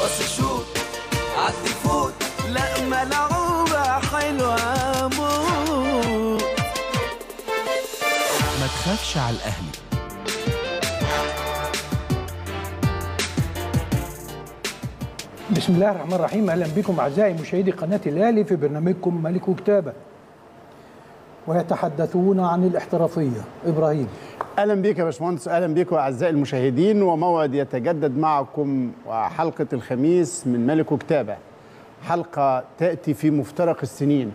باص شوت عدي فوت لا ملعوبة حلوة موت ما تخافش على الأهلي بسم الله الرحمن الرحيم اهلا بكم اعزائي مشاهدي قناه الاهلي في برنامجكم ملك وكتابه ويتحدثون عن الاحترافيه ابراهيم اهلا بيك يا باشمهندس اهلا بيكم اعزائي المشاهدين وموعد يتجدد معكم وحلقه الخميس من ملك وكتابه حلقه تاتي في مفترق السنين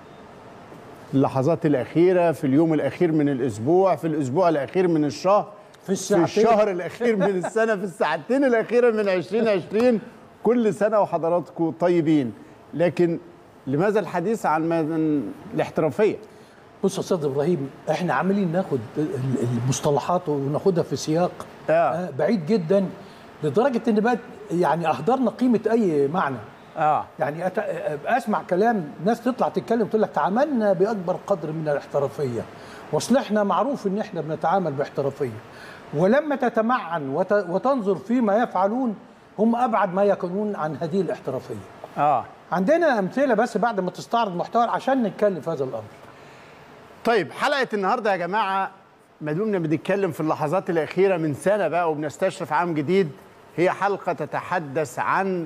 اللحظات الاخيره في اليوم الاخير من الاسبوع في الاسبوع الاخير من الشهر في في الساعتين الشهر الاخير من السنه في الساعتين الاخيره من 2020 كل سنه وحضراتكم طيبين لكن لماذا الحديث عن مدن الاحترافيه بص يا استاذ ابراهيم احنا عاملين ناخد ال- المصطلحات وناخدها في سياق آه. آه، بعيد جدا لدرجه ان بقت يعني اهدرنا قيمه اي معنى اه يعني أت... اسمع كلام ناس تطلع تتكلم تقول لك تعاملنا باكبر قدر من الاحترافيه واصل احنا معروف ان احنا بنتعامل باحترافيه ولما تتمعن وت... وتنظر فيما يفعلون هم ابعد ما يكونون عن هذه الاحترافيه اه عندنا امثله بس بعد ما تستعرض محتوى عشان نتكلم في هذا الامر طيب حلقه النهارده يا جماعه ما دمنا بنتكلم في اللحظات الاخيره من سنه بقى وبنستشرف عام جديد هي حلقه تتحدث عن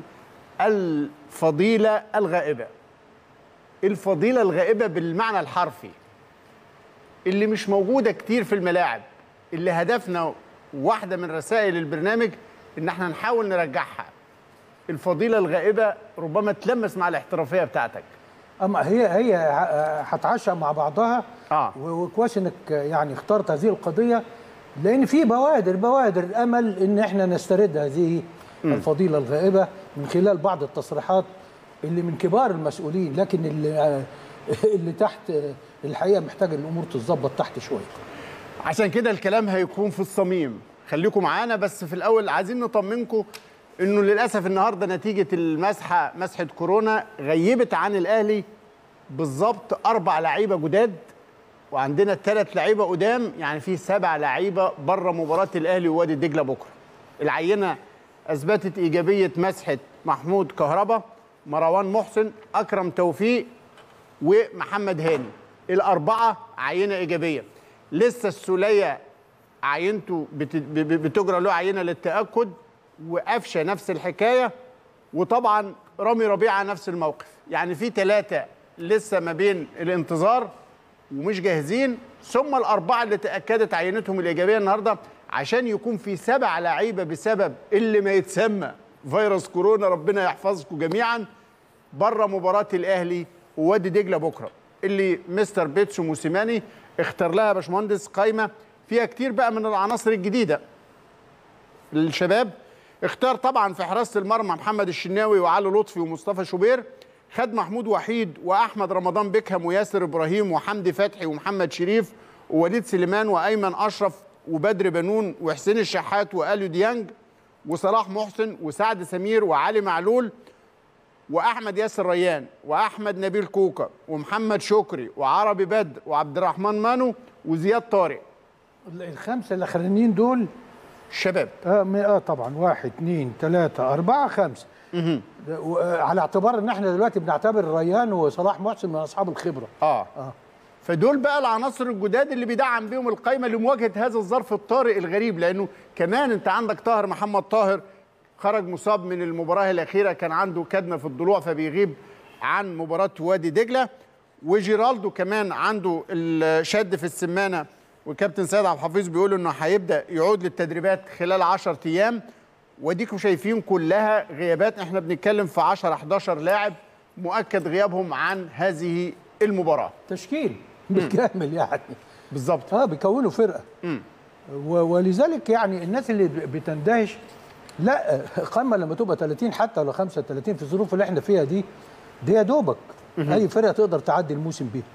الفضيله الغائبه الفضيله الغائبه بالمعنى الحرفي اللي مش موجوده كتير في الملاعب اللي هدفنا واحده من رسائل البرنامج ان احنا نحاول نرجعها الفضيله الغائبه ربما تلمس مع الاحترافيه بتاعتك اما هي هي ه- هتعشى مع بعضها آه. و- وكويس انك يعني اخترت هذه القضيه لان في بوادر بوادر الامل ان احنا نسترد هذه الفضيله الغائبه من خلال بعض التصريحات اللي من كبار المسؤولين لكن اللي اللي تحت الحقيقه محتاج الامور تتظبط تحت شويه عشان كده الكلام هيكون في الصميم خليكم معانا بس في الاول عايزين نطمنكم انه للاسف النهارده نتيجه المسحه مسحه كورونا غيبت عن الاهلي بالظبط اربع لعيبه جداد وعندنا ثلاث لعيبه قدام يعني في سبع لعيبه بره مباراه الاهلي ووادي دجله بكره العينه اثبتت ايجابيه مسحه محمود كهربا مروان محسن اكرم توفيق ومحمد هاني الأربعة عينة إيجابية لسه السولية عينته بت- ب- ب- بتجرى له عينة للتأكد وقفشة نفس الحكاية وطبعا رامي ربيعة نفس الموقف يعني في ثلاثة لسه ما بين الانتظار ومش جاهزين ثم الأربعة اللي تأكدت عينتهم الإيجابية النهاردة عشان يكون في سبع لعيبة بسبب اللي ما يتسمى فيروس كورونا ربنا يحفظكم جميعا بره مباراه الاهلي ووادي دجله بكره اللي مستر بيتسو موسيماني اختار لها يا باشمهندس قايمه فيها كتير بقى من العناصر الجديده للشباب اختار طبعا في حراسه المرمى محمد الشناوي وعلي لطفي ومصطفى شوبير خد محمود وحيد واحمد رمضان بيكهام وياسر ابراهيم وحمدي فتحي ومحمد شريف ووليد سليمان وايمن اشرف وبدر بنون وحسين الشحات واليو ديانج وصلاح محسن وسعد سمير وعلي معلول واحمد ياسر ريان واحمد نبيل كوكا ومحمد شكري وعربي بدر وعبد الرحمن مانو وزياد طارق الخمسه الاخرانيين دول الشباب اه م- اه طبعا واحد اثنين ثلاثة أربعة خمسة ده- و- آه، على اعتبار ان احنا دلوقتي بنعتبر ريان وصلاح محسن من اصحاب الخبرة اه اه فدول بقى العناصر الجداد اللي بيدعم بيهم القايمه لمواجهه هذا الظرف الطارئ الغريب لانه كمان انت عندك طاهر محمد طاهر خرج مصاب من المباراه الاخيره كان عنده كدمه في الضلوع فبيغيب عن مباراه وادي دجله وجيرالدو كمان عنده الشد في السمانه والكابتن سيد عبد الحفيظ بيقول انه هيبدا يعود للتدريبات خلال 10 ايام وديكم شايفين كلها غيابات احنا بنتكلم في 10 11 لاعب مؤكد غيابهم عن هذه المباراه تشكيل بالكامل يعني بالظبط اه بيكونوا فرقة و- ولذلك يعني الناس اللي ب- بتندهش لا قمة لما تبقى 30 حتى ولا 35 في الظروف اللي احنا فيها دي دي يا دوبك اي فرقة تقدر تعدي الموسم بيها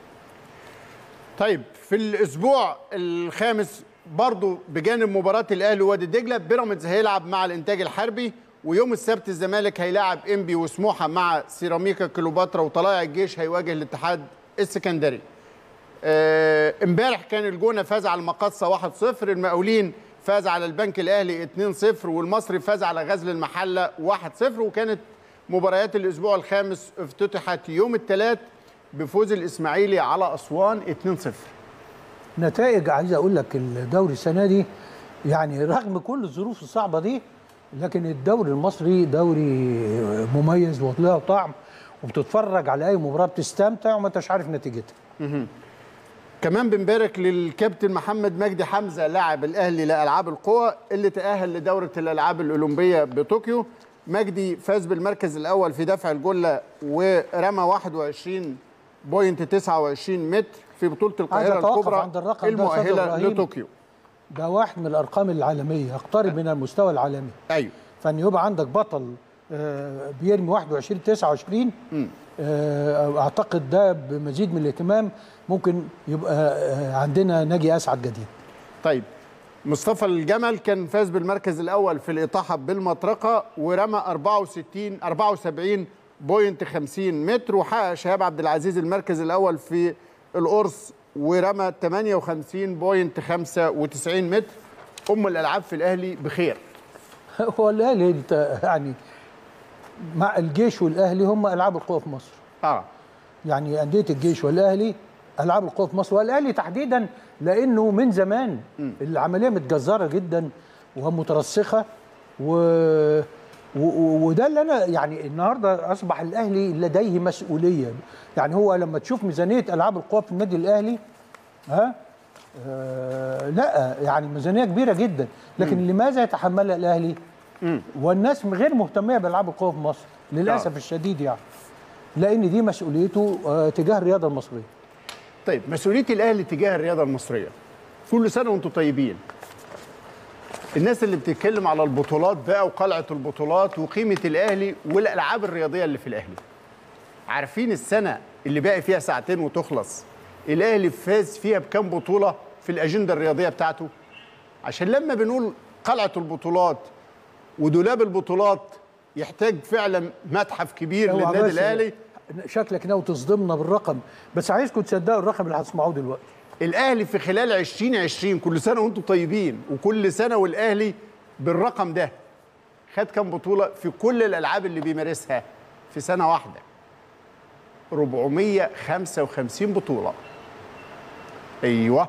طيب في الاسبوع الخامس برضو بجانب مباراه الاهلي ووادي دجله بيراميدز هيلعب مع الانتاج الحربي ويوم السبت الزمالك هيلاعب انبي وسموحه مع سيراميكا كليوباترا وطلائع الجيش هيواجه الاتحاد السكندري آه، امبارح كان الجونه فاز على المقاصه 1-0 المقاولين فاز على البنك الاهلي 2-0 والمصري فاز على غزل المحله 1-0 وكانت مباريات الاسبوع الخامس افتتحت يوم الثلاث بفوز الاسماعيلي على اسوان 2-0 نتائج عايز اقول لك الدوري السنه دي يعني رغم كل الظروف الصعبه دي لكن الدوري المصري دوري مميز وله طعم وبتتفرج على اي مباراه بتستمتع وما انتش عارف نتيجتها كمان بنبارك للكابتن محمد مجدي حمزه لاعب الاهلي لالعاب القوى اللي تاهل لدوره الالعاب الاولمبيه بطوكيو مجدي فاز بالمركز الاول في دفع الجله ورمى 21.29 متر في بطوله القاهره أتوقف الكبرى عند الرقم ده يا أستاذ المؤهله إبراهيم. لطوكيو ده واحد من الارقام العالميه يقترب من المستوى العالمي ايوه فان يبقى عندك بطل آه، بيرمي 21 29 آه، اعتقد ده بمزيد من الاهتمام ممكن يبقى آه، عندنا ناجي اسعد جديد طيب مصطفى الجمل كان فاز بالمركز الاول في الاطاحه بالمطرقه ورمى 64 74.50 متر وحقق شهاب عبد العزيز المركز الاول في القرص ورمى 58.95 متر ام الالعاب في الاهلي بخير هو الاهلي انت يعني مع الجيش والاهلي هم العاب القوى في مصر اه يعني انديه الجيش والاهلي العاب القوى في مصر والاهلي تحديدا لانه من زمان العمليه متجذره جدا ومترسخه و... و... وده اللي انا يعني النهارده اصبح الاهلي لديه مسؤوليه يعني هو لما تشوف ميزانيه العاب القوى في النادي الاهلي ها آه لا يعني ميزانيه كبيره جدا لكن لماذا يتحملها الاهلي والناس غير مهتميه بالعاب القوى في مصر للاسف آه. الشديد يعني لان دي مسؤوليته آه تجاه الرياضه المصريه طيب مسؤوليه الاهلي تجاه الرياضه المصريه كل سنه وانتم طيبين الناس اللي بتتكلم على البطولات بقى وقلعه البطولات وقيمه الاهلي والالعاب الرياضيه اللي في الاهلي عارفين السنه اللي باقي فيها ساعتين وتخلص الاهلي فاز فيها بكام بطوله في الاجنده الرياضيه بتاعته عشان لما بنقول قلعه البطولات ودولاب البطولات يحتاج فعلا متحف كبير اوعى للنادي بس الاهلي شكلك ناوي تصدمنا بالرقم بس عايزكم تصدقوا الرقم اللي هتسمعوه دلوقتي الاهلي في خلال 2020 كل سنه وانتم طيبين وكل سنه والاهلي بالرقم ده خد كام بطوله في كل الالعاب اللي بيمارسها في سنه واحده 455 بطوله ايوه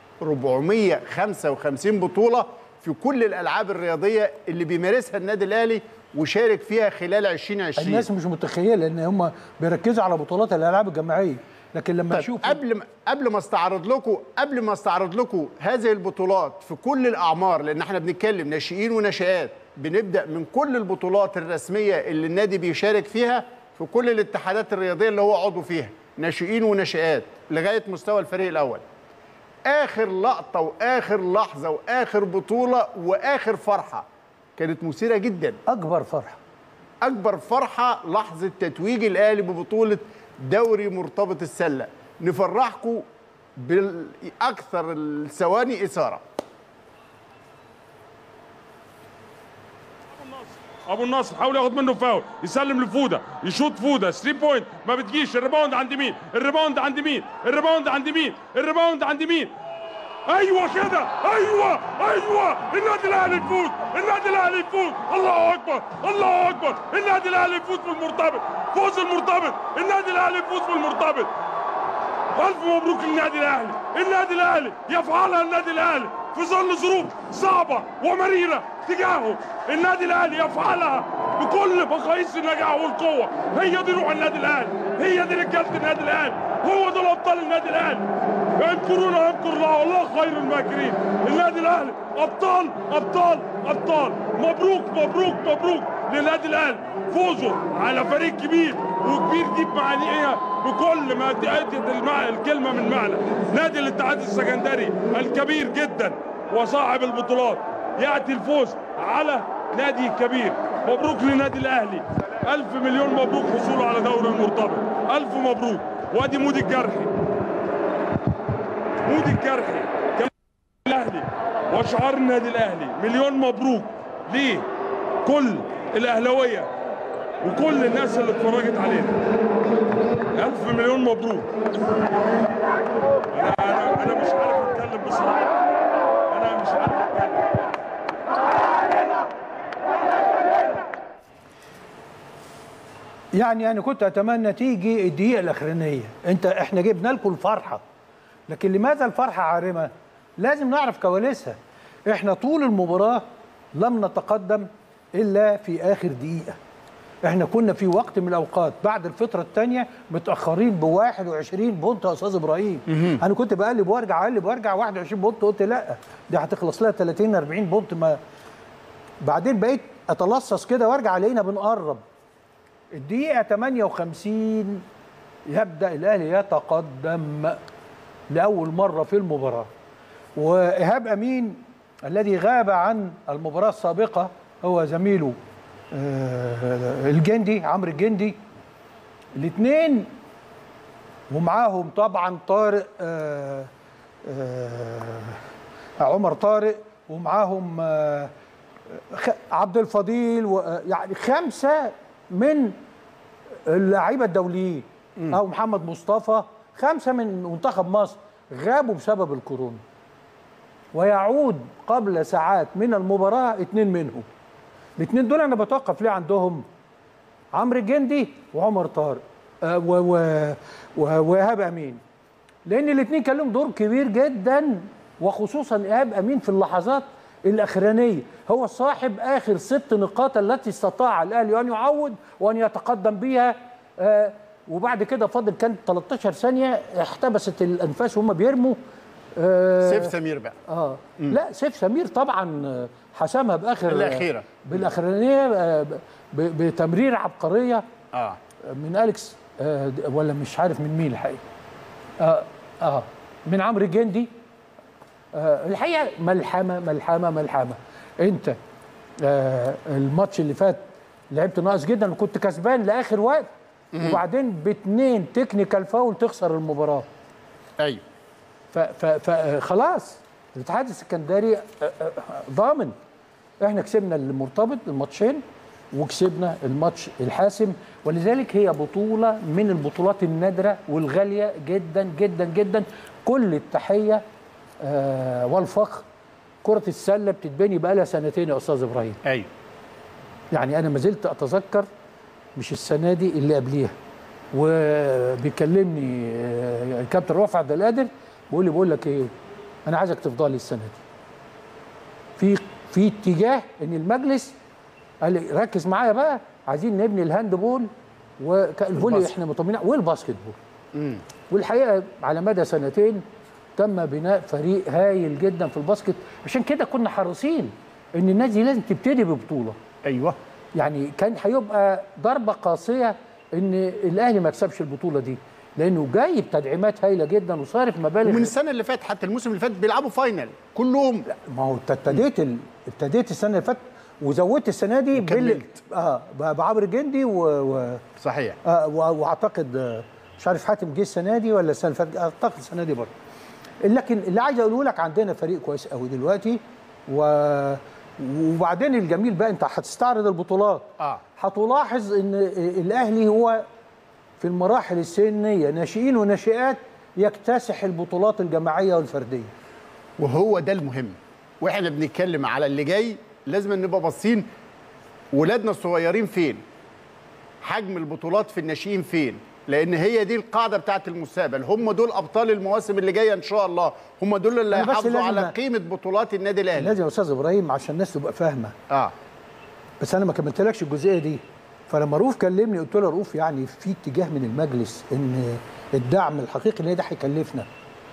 455 بطوله في كل الالعاب الرياضيه اللي بيمارسها النادي الاهلي وشارك فيها خلال 2020 الناس مش متخيله ان هم بيركزوا على بطولات الالعاب الجماعيه لكن لما طيب يشوفوا قبل ما قبل ما استعرض لكم قبل ما استعرض لكم هذه البطولات في كل الاعمار لان احنا بنتكلم ناشئين وناشئات بنبدا من كل البطولات الرسميه اللي النادي بيشارك فيها في كل الاتحادات الرياضيه اللي هو عضو فيها ناشئين وناشئات لغايه مستوى الفريق الاول اخر لقطه واخر لحظه واخر بطوله واخر فرحه كانت مثيره جدا اكبر فرحه اكبر فرحه لحظه تتويج الاهلي ببطوله دوري مرتبط السله نفرحكم باكثر الثواني اثاره ابو النصر حاول ياخد منه فاول يسلم لفوده يشوط فوده 3 بوينت ما بتجيش الريباوند عند مين الريباوند عند مين الريباوند عند مين الريباوند عند مين ايوه كده ايوه ايوه النادي الاهلي يفوز النادي الاهلي يفوز الله اكبر الله اكبر النادي الاهلي يفوز بالمرتبط فوز المرتبط النادي الاهلي يفوز بالمرتبط ألف مبروك للنادي الأهلي، النادي الأهلي يفعلها النادي الأهلي في ظل ظروف صعبة ومريرة تجاهه، النادي الأهلي يفعلها بكل مقاييس النجاح والقوة، هي دي روح النادي الأهلي، هي دي رجالة النادي الأهلي، هو دول أبطال النادي الأهلي. يمكرون يمكر الله والله خير الماكرين، النادي الأهلي أبطال أبطال أبطال، مبروك مبروك مبروك للنادي الأهلي، فوزه على فريق كبير وكبير دي بمعانيها بكل ما تأتي المع... الكلمة من معنى نادي الاتحاد السكندري الكبير جدا وصاحب البطولات يأتي الفوز على نادي كبير مبروك للنادي الأهلي ألف مليون مبروك حصوله على دوري المرتبط ألف مبروك وادي مودي الجرحي مودي الجرحي كمان الأهلي وشعار النادي الأهلي مليون مبروك ليه كل الأهلوية وكل الناس اللي اتفرجت علينا ألف مليون مبروك أنا أنا, أنا مش عارف أتكلم بصراحة أنا يعني انا كنت اتمنى تيجي الدقيقه الاخرانيه انت احنا جبنا لكم الفرحه لكن لماذا الفرحه عارمه لازم نعرف كواليسها احنا طول المباراه لم نتقدم الا في اخر دقيقه احنا كنا في وقت من الاوقات بعد الفتره الثانيه متاخرين ب 21 بونت يا استاذ ابراهيم انا كنت بقلب وارجع اقلب وارجع 21 بونت قلت لا دي هتخلص لها 30 40 بونت ما بعدين بقيت اتلصص كده وارجع لقينا بنقرب الدقيقة 58 يبدأ الأهلي يتقدم لأول مرة في المباراة وإيهاب أمين الذي غاب عن المباراة السابقة هو زميله آه، الجندي عمرو الجندي الاثنين ومعاهم طبعا طارق آه، آه، عمر طارق ومعاهم آه، خ- عبد الفضيل و- آه، يعني خمسه من اللعيبه الدوليين او محمد مصطفى خمسه من منتخب مصر غابوا بسبب الكورونا ويعود قبل ساعات من المباراه اثنين منهم الاثنين دول انا بتوقف ليه عندهم عمرو الجندي وعمر طارق آه، و- و- و- وايهاب امين لان الاثنين كان لهم دور كبير جدا وخصوصا ايهاب امين في اللحظات الاخرانيه هو صاحب اخر ست نقاط التي استطاع الاهلي ان يعوض وان يتقدم بها آه، وبعد كده فاضل كان 13 ثانيه احتبست الانفاس وهم بيرموا آه، سيف سمير بقى اه لا سيف سمير طبعا آه، حسمها باخر الأخيرة. بالاخرانيه آه، ب- بتمرير عبقريه اه من اليكس آه، د- ولا مش عارف من مين الحقيقه اه اه من عمرو الجندي آه الحقيقه ملحمه ملحمه ملحمه انت آه الماتش اللي فات لعبت ناقص جدا وكنت كسبان لاخر وقت وبعدين باتنين تكنيكال فاول تخسر المباراه ايوه فخلاص الاتحاد السكندري آه، آه، ضامن احنا كسبنا المرتبط الماتشين وكسبنا الماتش الحاسم ولذلك هي بطولة من البطولات النادرة والغالية جدا جدا جدا كل التحية آه، والفخر كرة السلة بتتبني بقالها سنتين يا أستاذ إبراهيم ايوه يعني انا ما زلت اتذكر مش السنه دي اللي قبليها وبيكلمني آه، الكابتن رافع عبد القادر بيقول لي بقول لك ايه انا عايزك تفضل لي السنه دي في في اتجاه ان المجلس قال لي ركز معايا بقى عايزين نبني الهاند بول والفولي والباسكت. احنا مطمئنين والباسكت بول والحقيقه على مدى سنتين تم بناء فريق هايل جدا في الباسكت عشان كده كنا حريصين ان الناس دي لازم تبتدي ببطوله ايوه يعني كان هيبقى ضربه قاسيه ان الاهلي ما يكسبش البطوله دي لانه جاي بتدعيمات هايله جدا وصارف مبالغ ومن السنه اللي فاتت حتى الموسم اللي فات بيلعبوا فاينل كلهم ما هو انت ابتديت ال... ابتديت السنه اللي فاتت وزودت السنه دي وكملت. اه ب- بعمرو جندي و... و... صحيح آه و- واعتقد آه، مش عارف حاتم جه السنه دي ولا السنه اللي فاتت اعتقد السنه دي برضه لكن اللي عايز اقوله لك عندنا فريق كويس قوي دلوقتي و... وبعدين الجميل بقى انت هتستعرض البطولات اه هتلاحظ ان الاهلي هو في المراحل السنيه ناشئين وناشئات يكتسح البطولات الجماعيه والفرديه وهو ده المهم واحنا بنتكلم على اللي جاي لازم نبقى باصين ولادنا الصغيرين فين حجم البطولات في الناشئين فين لان هي دي القاعده بتاعت المستقبل هم دول ابطال المواسم اللي جايه ان شاء الله هم دول اللي أنا بس هيحافظوا لازم على أ- قيمه بطولات النادي الاهلي لازم يا استاذ ابراهيم عشان الناس تبقى فاهمه اه بس انا ما كملتلكش الجزئيه دي فلما رؤوف كلمني قلت له يا رؤوف يعني في اتجاه من المجلس ان الدعم الحقيقي اللي ده هيكلفنا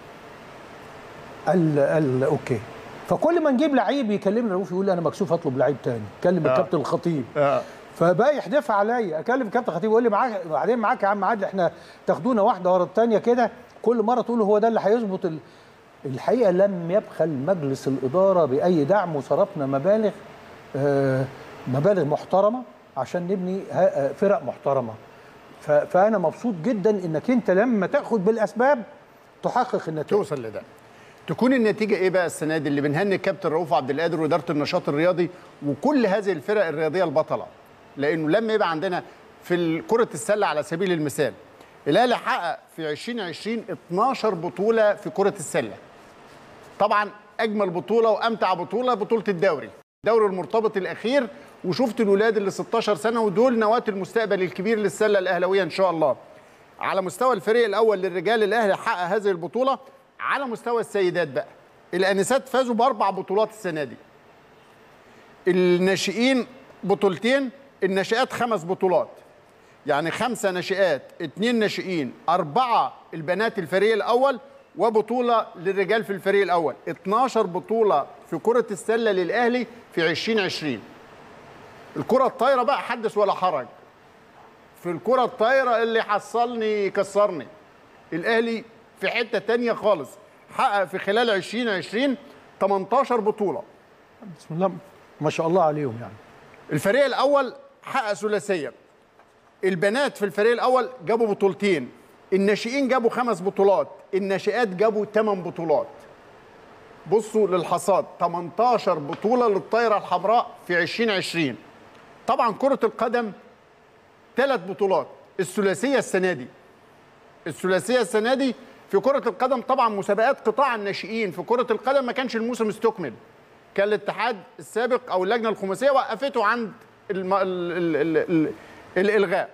قال قال اوكي فكل ما نجيب لعيب يكلمني رؤوف يقول لي انا مكسوف اطلب لعيب تاني كلم آه. الكابتن الخطيب اه فبقى يحدفها عليا اكلم الكابتن الخطيب يقول لي معاك بعدين معاك يا عم عادل احنا تاخدونا واحده ورا الثانيه كده كل مره تقولوا هو ده اللي هيظبط ال... الحقيقه لم يبخل مجلس الاداره باي دعم وصرفنا مبالغ آه مبالغ محترمه عشان نبني ها- آه، فرق محترمه ف... فانا مبسوط جدا انك انت لما تاخد بالاسباب تحقق النتائج توصل لده تكون النتيجه ايه بقى السنه دي اللي بنهني الكابتن رؤوف عبد القادر واداره النشاط الرياضي وكل هذه الفرق الرياضيه البطله لانه لما يبقى عندنا في كره السله على سبيل المثال الاهلي حقق في 2020 12 بطوله في كره السله طبعا اجمل بطوله وامتع بطوله بطوله الدوري الدوري المرتبط الاخير وشفت الولاد اللي 16 سنه ودول نواه المستقبل الكبير للسله الاهلاويه ان شاء الله على مستوى الفريق الاول للرجال الاهلي حقق هذه البطوله على مستوى السيدات بقى الانسات فازوا باربع بطولات السنه دي الناشئين بطولتين الناشئات خمس بطولات يعني خمسة ناشئات اتنين ناشئين أربعة البنات الفريق الأول وبطولة للرجال في الفريق الأول 12 بطولة في كرة السلة للأهلي في 2020 الكرة الطايرة بقى حدث ولا حرج في الكرة الطايرة اللي حصلني يكسرني الأهلي في حتة تانية خالص حقق في خلال 2020 18 بطولة بسم الله ما شاء الله عليهم يعني الفريق الاول حقق ثلاثيه البنات في الفريق الاول جابوا بطولتين الناشئين جابوا خمس بطولات الناشئات جابوا ثمان بطولات بصوا للحصاد 18 بطوله للطايره الحمراء في 2020 طبعا كره القدم ثلاث بطولات الثلاثيه السنه دي الثلاثيه السنه دي في كره القدم طبعا مسابقات قطاع الناشئين في كره القدم ما كانش الموسم استكمل كان الاتحاد السابق او اللجنه الخماسيه وقفته عند الم... ال... ال... ال... ال... الالغاء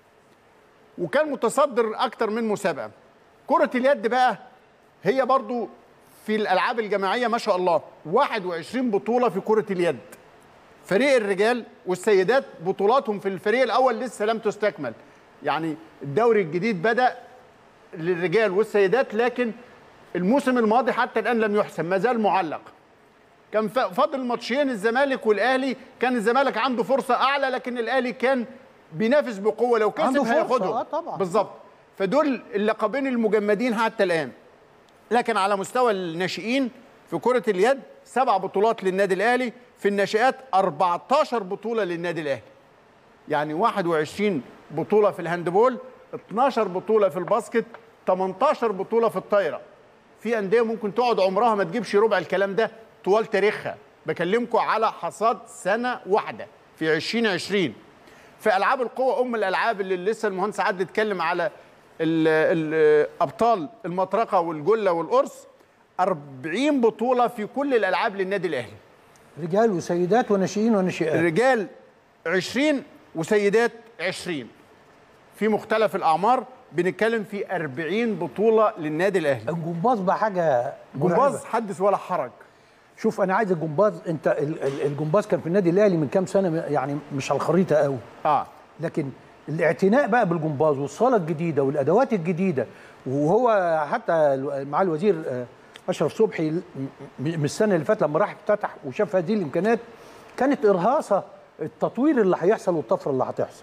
وكان متصدر اكتر من مسابقه كره اليد بقى هي برضو في الالعاب الجماعيه ما شاء الله 21 بطوله في كره اليد فريق الرجال والسيدات بطولاتهم في الفريق الاول لسه لم تستكمل يعني الدوري الجديد بدا للرجال والسيدات لكن الموسم الماضي حتى الان لم يحسم ما زال معلق كان ف- فاضل ماتشين الزمالك والاهلي كان الزمالك عنده فرصه اعلى لكن الاهلي كان بينافس بقوه لو عنده كسب فرصة، هياخدهم آه طبعاً. بالظبط فدول اللقبين المجمدين حتى الان لكن على مستوى الناشئين في كره اليد سبع بطولات للنادي الاهلي في الناشئات 14 بطوله للنادي الاهلي يعني 21 بطوله في الهاندبول 12 بطوله في الباسكت 18 بطوله في الطايره في انديه ممكن تقعد عمرها ما تجيبش ربع الكلام ده طوال تاريخها بكلمكم على حصاد سنه واحده في 2020 في العاب القوه ام الالعاب اللي لسه المهندس عادل اتكلم على ال- ال- ابطال المطرقه والجله والقرص 40 بطوله في كل الالعاب للنادي الاهلي رجال وسيدات وناشئين وناشئات الرجال 20 وسيدات 20 في مختلف الاعمار بنتكلم في 40 بطوله للنادي الاهلي الجمباز بقى حاجه جمباز مرعبة. حدث ولا حرج شوف انا عايز الجمباز انت ال- ال- الجمباز كان في النادي الاهلي من كام سنه يعني مش على الخريطه قوي اه لكن الاعتناء بقى بالجمباز والصاله الجديده والادوات الجديده وهو حتى ال- مع الوزير آه، اشرف صبحي م- م- من السنه اللي فاتت لما راح افتتح وشاف هذه الامكانيات كانت ارهاصه التطوير اللي هيحصل والطفره اللي هتحصل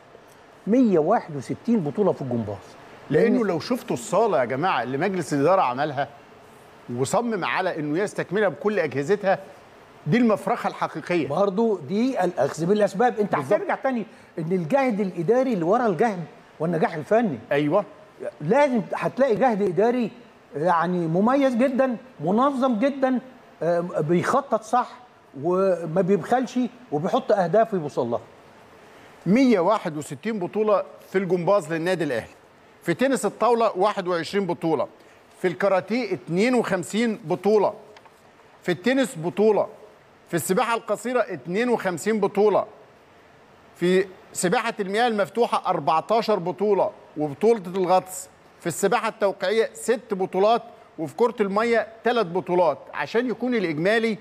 161 بطوله في الجمباز لانه لو شفتوا الصاله يا جماعه اللي مجلس الاداره عملها وصمم على انه يستكملها بكل اجهزتها دي المفرخه الحقيقيه برضو دي الاخذ بالاسباب انت بالظبط. هترجع تاني ان الجهد الاداري اللي ورا الجهد والنجاح الفني ايوه لازم هتلاقي جهد اداري يعني مميز جدا منظم جدا آه، بيخطط صح وما بيبخلش وبيحط اهداف ويوصل لها 161 بطولة في الجمباز للنادي الأهلي في تنس الطاولة 21 بطولة في الكاراتيه 52 بطولة في التنس بطولة في السباحة القصيرة 52 بطولة في سباحة المياه المفتوحة 14 بطولة وبطولة الغطس في السباحة التوقيعية ست بطولات وفي كرة المية ثلاث بطولات عشان يكون الإجمالي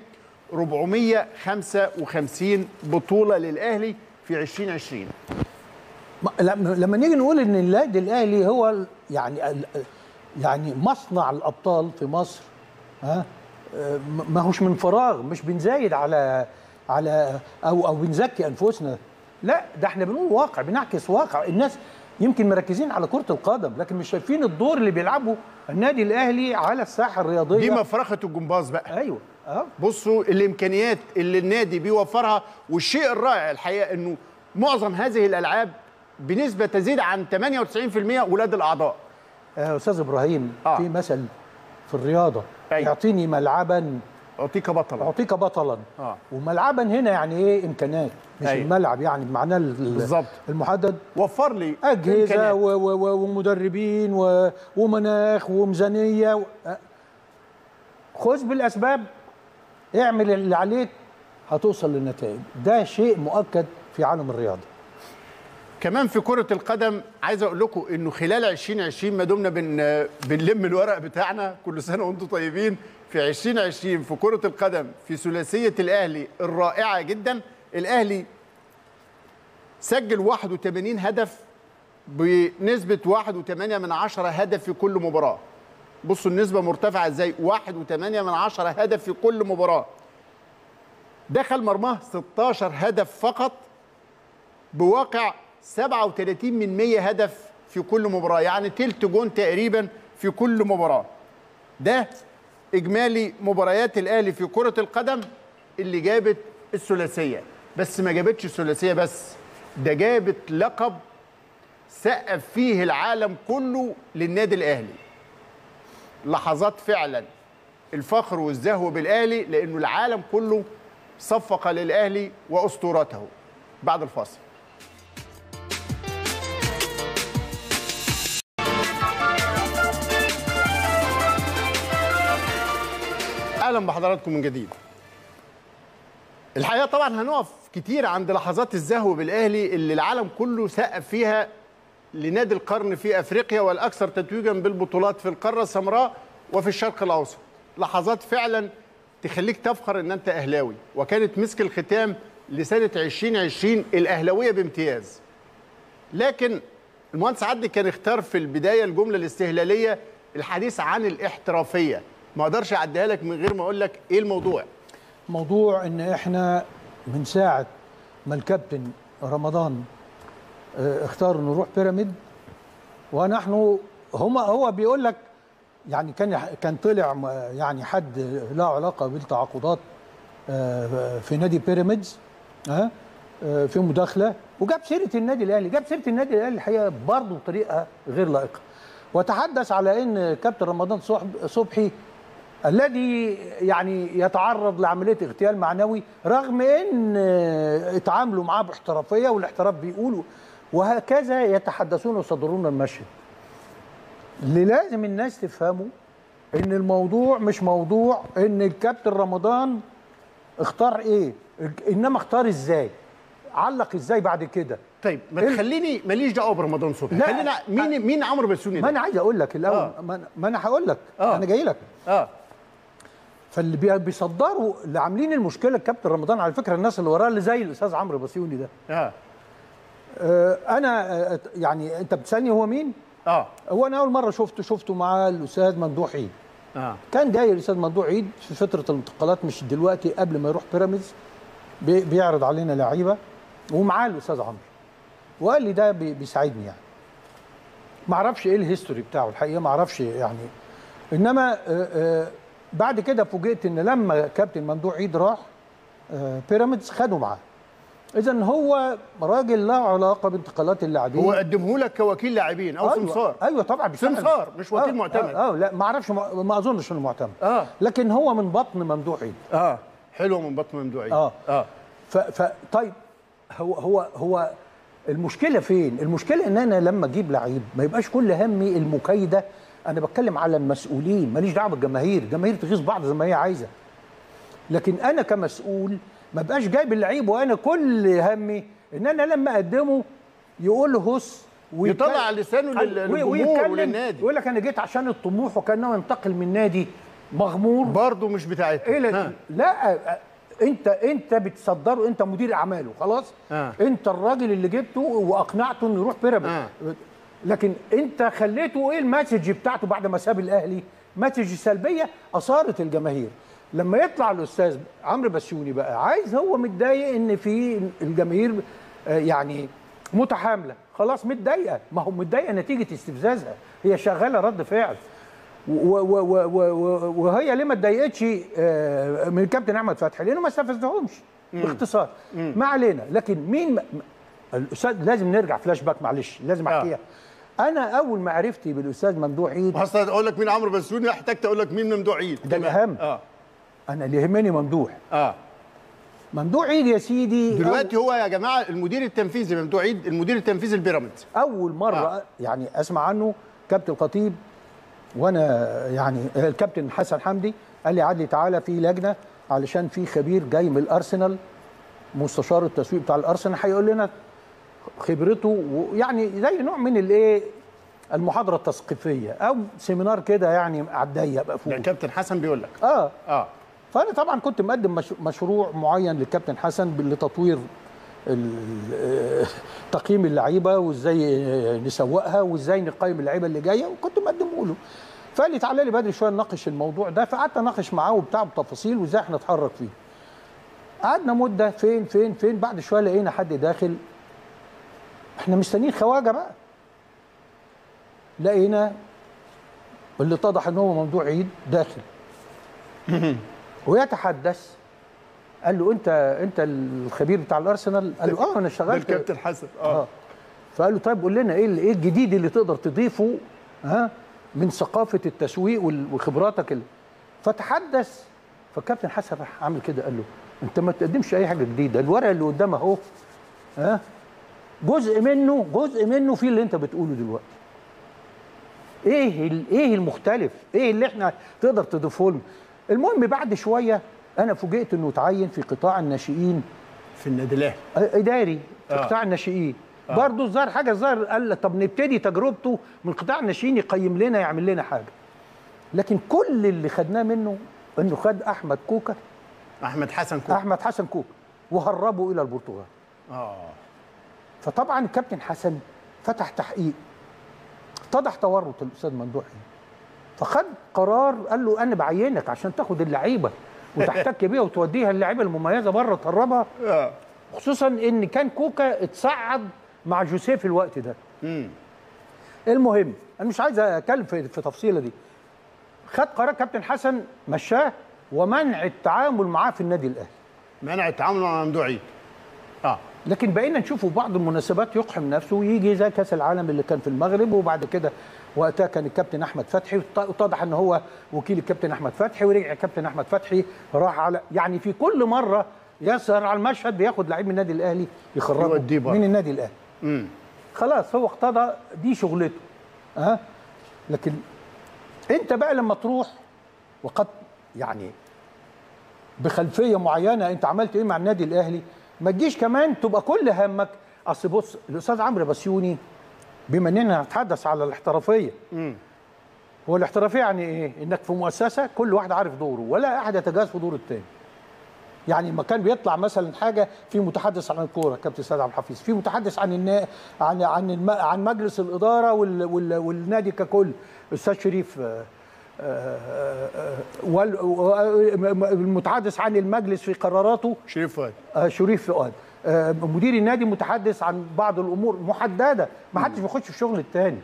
455 بطولة للأهلي في 2020 ما- لما لما نيجي نقول ان النادي الاهلي هو ال- يعني ال- يعني مصنع الابطال في مصر ها آه، م- ما هوش من فراغ مش بنزايد على على او او بنزكي انفسنا لا ده احنا بنقول واقع بنعكس واقع الناس يمكن مركزين على كرة القدم لكن مش شايفين الدور اللي بيلعبه النادي الاهلي على الساحة الرياضية دي مفرخة الجمباز بقى ايوه اه بصوا الامكانيات اللي النادي بيوفرها والشيء الرائع الحقيقه انه معظم هذه الالعاب بنسبه تزيد عن 98% ولاد الاعضاء آه، استاذ ابراهيم آه. في مثل في الرياضة أيوة. يعطيني ملعبا اعطيك بطلا اعطيك بطلا آه. وملعبا هنا يعني ايه امكانات مش أيوة. الملعب يعني بمعناه ال- بالظبط. المحدد وفر لي اجهزه إمكانيات. و و و ومدربين و ومناخ وميزانيه و... آه. خذ بالاسباب اعمل اللي عليك هتوصل للنتائج ده شيء مؤكد في عالم الرياضه كمان في كرة القدم عايز اقول لكم انه خلال 2020 ما دمنا بن بنلم الورق بتاعنا كل سنة وانتم طيبين في 2020 في كرة القدم في ثلاثية الاهلي الرائعة جدا الاهلي سجل 81 هدف بنسبة 1.8 من عشرة هدف في كل مباراة بصوا النسبة مرتفعة ازاي 1.8 من عشرة هدف في كل مباراة دخل مرماه 16 هدف فقط بواقع 37 من 100 هدف في كل مباراة يعني تلت جون تقريبا في كل مباراة ده إجمالي مباريات الأهلي في كرة القدم اللي جابت الثلاثية بس ما جابتش الثلاثية بس ده جابت لقب سقف فيه العالم كله للنادي الأهلي لحظات فعلا الفخر والزهو بالأهلي لأنه العالم كله صفق للأهلي وأسطورته بعد الفاصل اهلا بحضراتكم من جديد الحقيقه طبعا هنقف كتير عند لحظات الزهو بالاهلي اللي العالم كله سقف فيها لنادي القرن في افريقيا والاكثر تتويجا بالبطولات في القاره السمراء وفي الشرق الاوسط لحظات فعلا تخليك تفخر ان انت اهلاوي وكانت مسك الختام لسنه 2020 الاهلاويه بامتياز لكن المهندس عدلي كان اختار في البدايه الجمله الاستهلاليه الحديث عن الاحترافيه ما اقدرش اعديها لك من غير ما اقول لك ايه الموضوع موضوع ان احنا من ساعه ما الكابتن رمضان آه، اختار انه يروح بيراميد ونحن هما هو بيقول لك يعني كان كان طلع م- يعني حد له علاقه بالتعاقدات آه، في نادي بيراميدز ها آه، في مداخله وجاب سيره النادي الاهلي جاب سيره النادي الاهلي الحقيقه برضه بطريقه غير لائقه وتحدث على ان كابتن رمضان صح- صبحي الذي يعني يتعرض لعمليه اغتيال معنوي رغم ان آه، اتعاملوا معاه باحترافيه والاحتراف بيقولوا وهكذا يتحدثون ويصدرون المشهد اللي لازم الناس تفهمه ان الموضوع مش موضوع ان الكابتن رمضان اختار ايه انما اختار ازاي علق ازاي بعد كده طيب ما إيه؟ تخليني ماليش دعوه برمضان صبحي لا. خلينا مين مين عمرو بسيوني ما ده انا عايز اقول لك الاول آه. ما أنا- ما انا هقول لك آه. انا جاي لك اه فاللي بي- بيصدروا اللي عاملين المشكله الكابتن رمضان على فكره الناس اللي وراه اللي زي الاستاذ عمرو بسيوني ده اه آه، انا آه، يعني انت بتسالني هو مين اه هو انا اول مره شفته شفته مع الاستاذ ممدوح عيد اه كان جاي الاستاذ ممدوح عيد في فتره الانتقالات مش دلوقتي قبل ما يروح بيراميدز بي- بيعرض علينا لعيبه ومعاه الاستاذ عمرو وقال لي ده بي- بيساعدني يعني ما اعرفش ايه الهيستوري بتاعه الحقيقه ما اعرفش يعني انما آه، آه، بعد كده فوجئت ان لما كابتن ممدوح عيد راح آه، بيراميدز خدوا معاه اذا هو راجل له علاقه بانتقالات اللاعبين هو قدمه لك كوكيل لاعبين او سمسار ايوه طبعا بيشتغل. سمسار، مش وكيل آه، معتمد. اه, آه لا ما اعرفش ما, ما اظنش انه معتمد آه. لكن هو من بطن ممدوح عيد اه حلوه من بطن ممدوعين اه اه ف, ف طيب هو هو هو المشكله فين؟ المشكله ان انا لما اجيب لعيب ما يبقاش كل همي المكايده انا بتكلم على المسؤولين ماليش دعوه بالجماهير، الجماهير تغيظ بعض زي ما هي عايزه. لكن انا كمسؤول ما بقاش جايب اللعيب وانا كل همي ان انا لما اقدمه يقول له هس ويتكلم- يطلع لسانه لل- وي- للجمهور ويتكلم وللنادي. يقول لك انا جيت عشان الطموح وكانه ينتقل من نادي مغمور برضه مش بتاعتنا ايه لا, ها. لا انت انت بتصدره انت مدير اعماله خلاص آه. انت الراجل اللي جبته واقنعته انه يروح بيراميدز آه. لكن انت خليته ايه المسج بتاعته بعد ما ساب الاهلي مسج سلبيه اثارت الجماهير لما يطلع الاستاذ عمرو بسيوني بقى عايز هو متضايق ان في الجماهير آه، يعني متحامله خلاص متضايقه ما هو متضايقه نتيجه استفزازها هي شغاله رد فعل و- و- و- و- و- وهي ليه ما اتضايقتش آه، من الكابتن احمد فتحي لانه ما استفزهمش باختصار ما علينا لكن مين م- الاستاذ لازم نرجع فلاش باك معلش لازم آه. احكيها انا اول معرفتي بالاستاذ ممدوح عيد اصلا اقول لك مين عمرو بسيوني احتجت اقول لك مين ممدوح عيد ده كمان. الأهم. اه انا اللي يهمني ممدوح اه ممدوح عيد يا سيدي دلوقتي هو يا جماعه المدير التنفيذي ممدوح عيد المدير التنفيذي البيراميدز اول مره آه. آه. يعني اسمع عنه كابتن الخطيب وانا يعني الكابتن حسن حمدي قال لي عدلي تعالى في لجنه علشان في خبير جاي من الارسنال مستشار التسويق بتاع الارسنال هيقول لنا خبرته ويعني زي نوع من الايه المحاضره التثقيفيه او سيمينار كده يعني على الضيق ده مقفول كابتن حسن بيقول لك اه اه فانا طبعا كنت مقدم مش مشروع معين للكابتن حسن لتطوير ال- آه، تقييم اللعيبه وازاي آه، نسوقها وازاي نقيم اللعيبه اللي جايه وكنت مقدمه له فقال لي تعالى لي بدري شويه نناقش الموضوع ده فقعدت اناقش معاه وبتاع بتفاصيل وازاي احنا نتحرك فيه قعدنا مده فين فين فين بعد شويه لقينا حد داخل احنا مستنيين خواجه بقى لقينا اللي اتضح ان هو ممدوح عيد داخل ويتحدث قال له انت انت الخبير بتاع الارسنال قال له اه انا ده اشتغلت الكابتن حسن اه اه فقال له طيب قول لنا ايه ال- ايه الجديد اللي تقدر تضيفه ها من ثقافه التسويق وال- وخبراتك ال- فتحدث فالكابتن حسن راح عامل كده قال له انت ما تقدمش اي حاجه جديده الورق اللي قدامك اهو ها جزء منه جزء منه في اللي انت بتقوله دلوقتي ايه ال- ايه المختلف ايه اللي احنا تقدر تضيفه لنا المهم بعد شويه انا فوجئت انه اتعين في قطاع الناشئين في النادي الاهلي اداري في آه. قطاع الناشئين برضه الظاهر حاجه الظاهر قال لك طب نبتدي تجربته من قطاع الناشئين يقيم لنا يعمل لنا حاجه لكن كل اللي خدناه منه انه خد احمد كوكا احمد حسن كوكا احمد حسن كوكا وهربه الى البرتغال اه فطبعا الكابتن حسن فتح تحقيق اتضح تورط الاستاذ ممدوح فخد قرار قال له انا بعينك عشان تاخد اللعيبه وتحتك بيها وتوديها اللعيبه المميزه بره تهربها اه خصوصا ان كان كوكا اتصعد مع جوزيه في الوقت ده امم المهم انا مش عايز اتكلم في في تفصيله دي خد قرار كابتن حسن مشاه ومنع التعامل معاه في النادي الاهلي منع التعامل مع ممدوح عيد اه لكن بقينا نشوفه في بعض المناسبات يقحم نفسه ويجي زي كاس العالم اللي كان في المغرب وبعد كده وقتها كان الكابتن احمد فتحي وط- واتضح ان هو وكيل الكابتن احمد فتحي ورجع الكابتن احمد فتحي راح على يعني في كل مره يظهر على المشهد بياخد لعيب من النادي الاهلي يخرجه يوديه بره. من النادي الاهلي امم خلاص هو اقتضى دي شغلته ها لكن انت بقى لما تروح وقد يعني بخلفيه معينه انت عملت ايه مع النادي الاهلي ما تجيش كمان تبقى كل همك اصل بص الاستاذ عمرو بسيوني بما اننا نتحدث على الاحترافيه هو الاحترافيه يعني ايه؟ انك في مؤسسه كل واحد عارف دوره ولا احد يتجاوز في دور التاني. يعني لما كان بيطلع مثلا حاجه في متحدث عن الكوره كابتن سيد عبد الحفيظ، في متحدث عن النا... عن عن الم... عن مجلس الاداره وال... وال... والنادي ككل استاذ شريف آه، آه، آه، وال... و- المتحدث عن المجلس في قراراته شريف فؤاد آه، شريف فؤاد آه، مدير النادي متحدث عن بعض الامور محدده ما حدش بيخش في الشغل التاني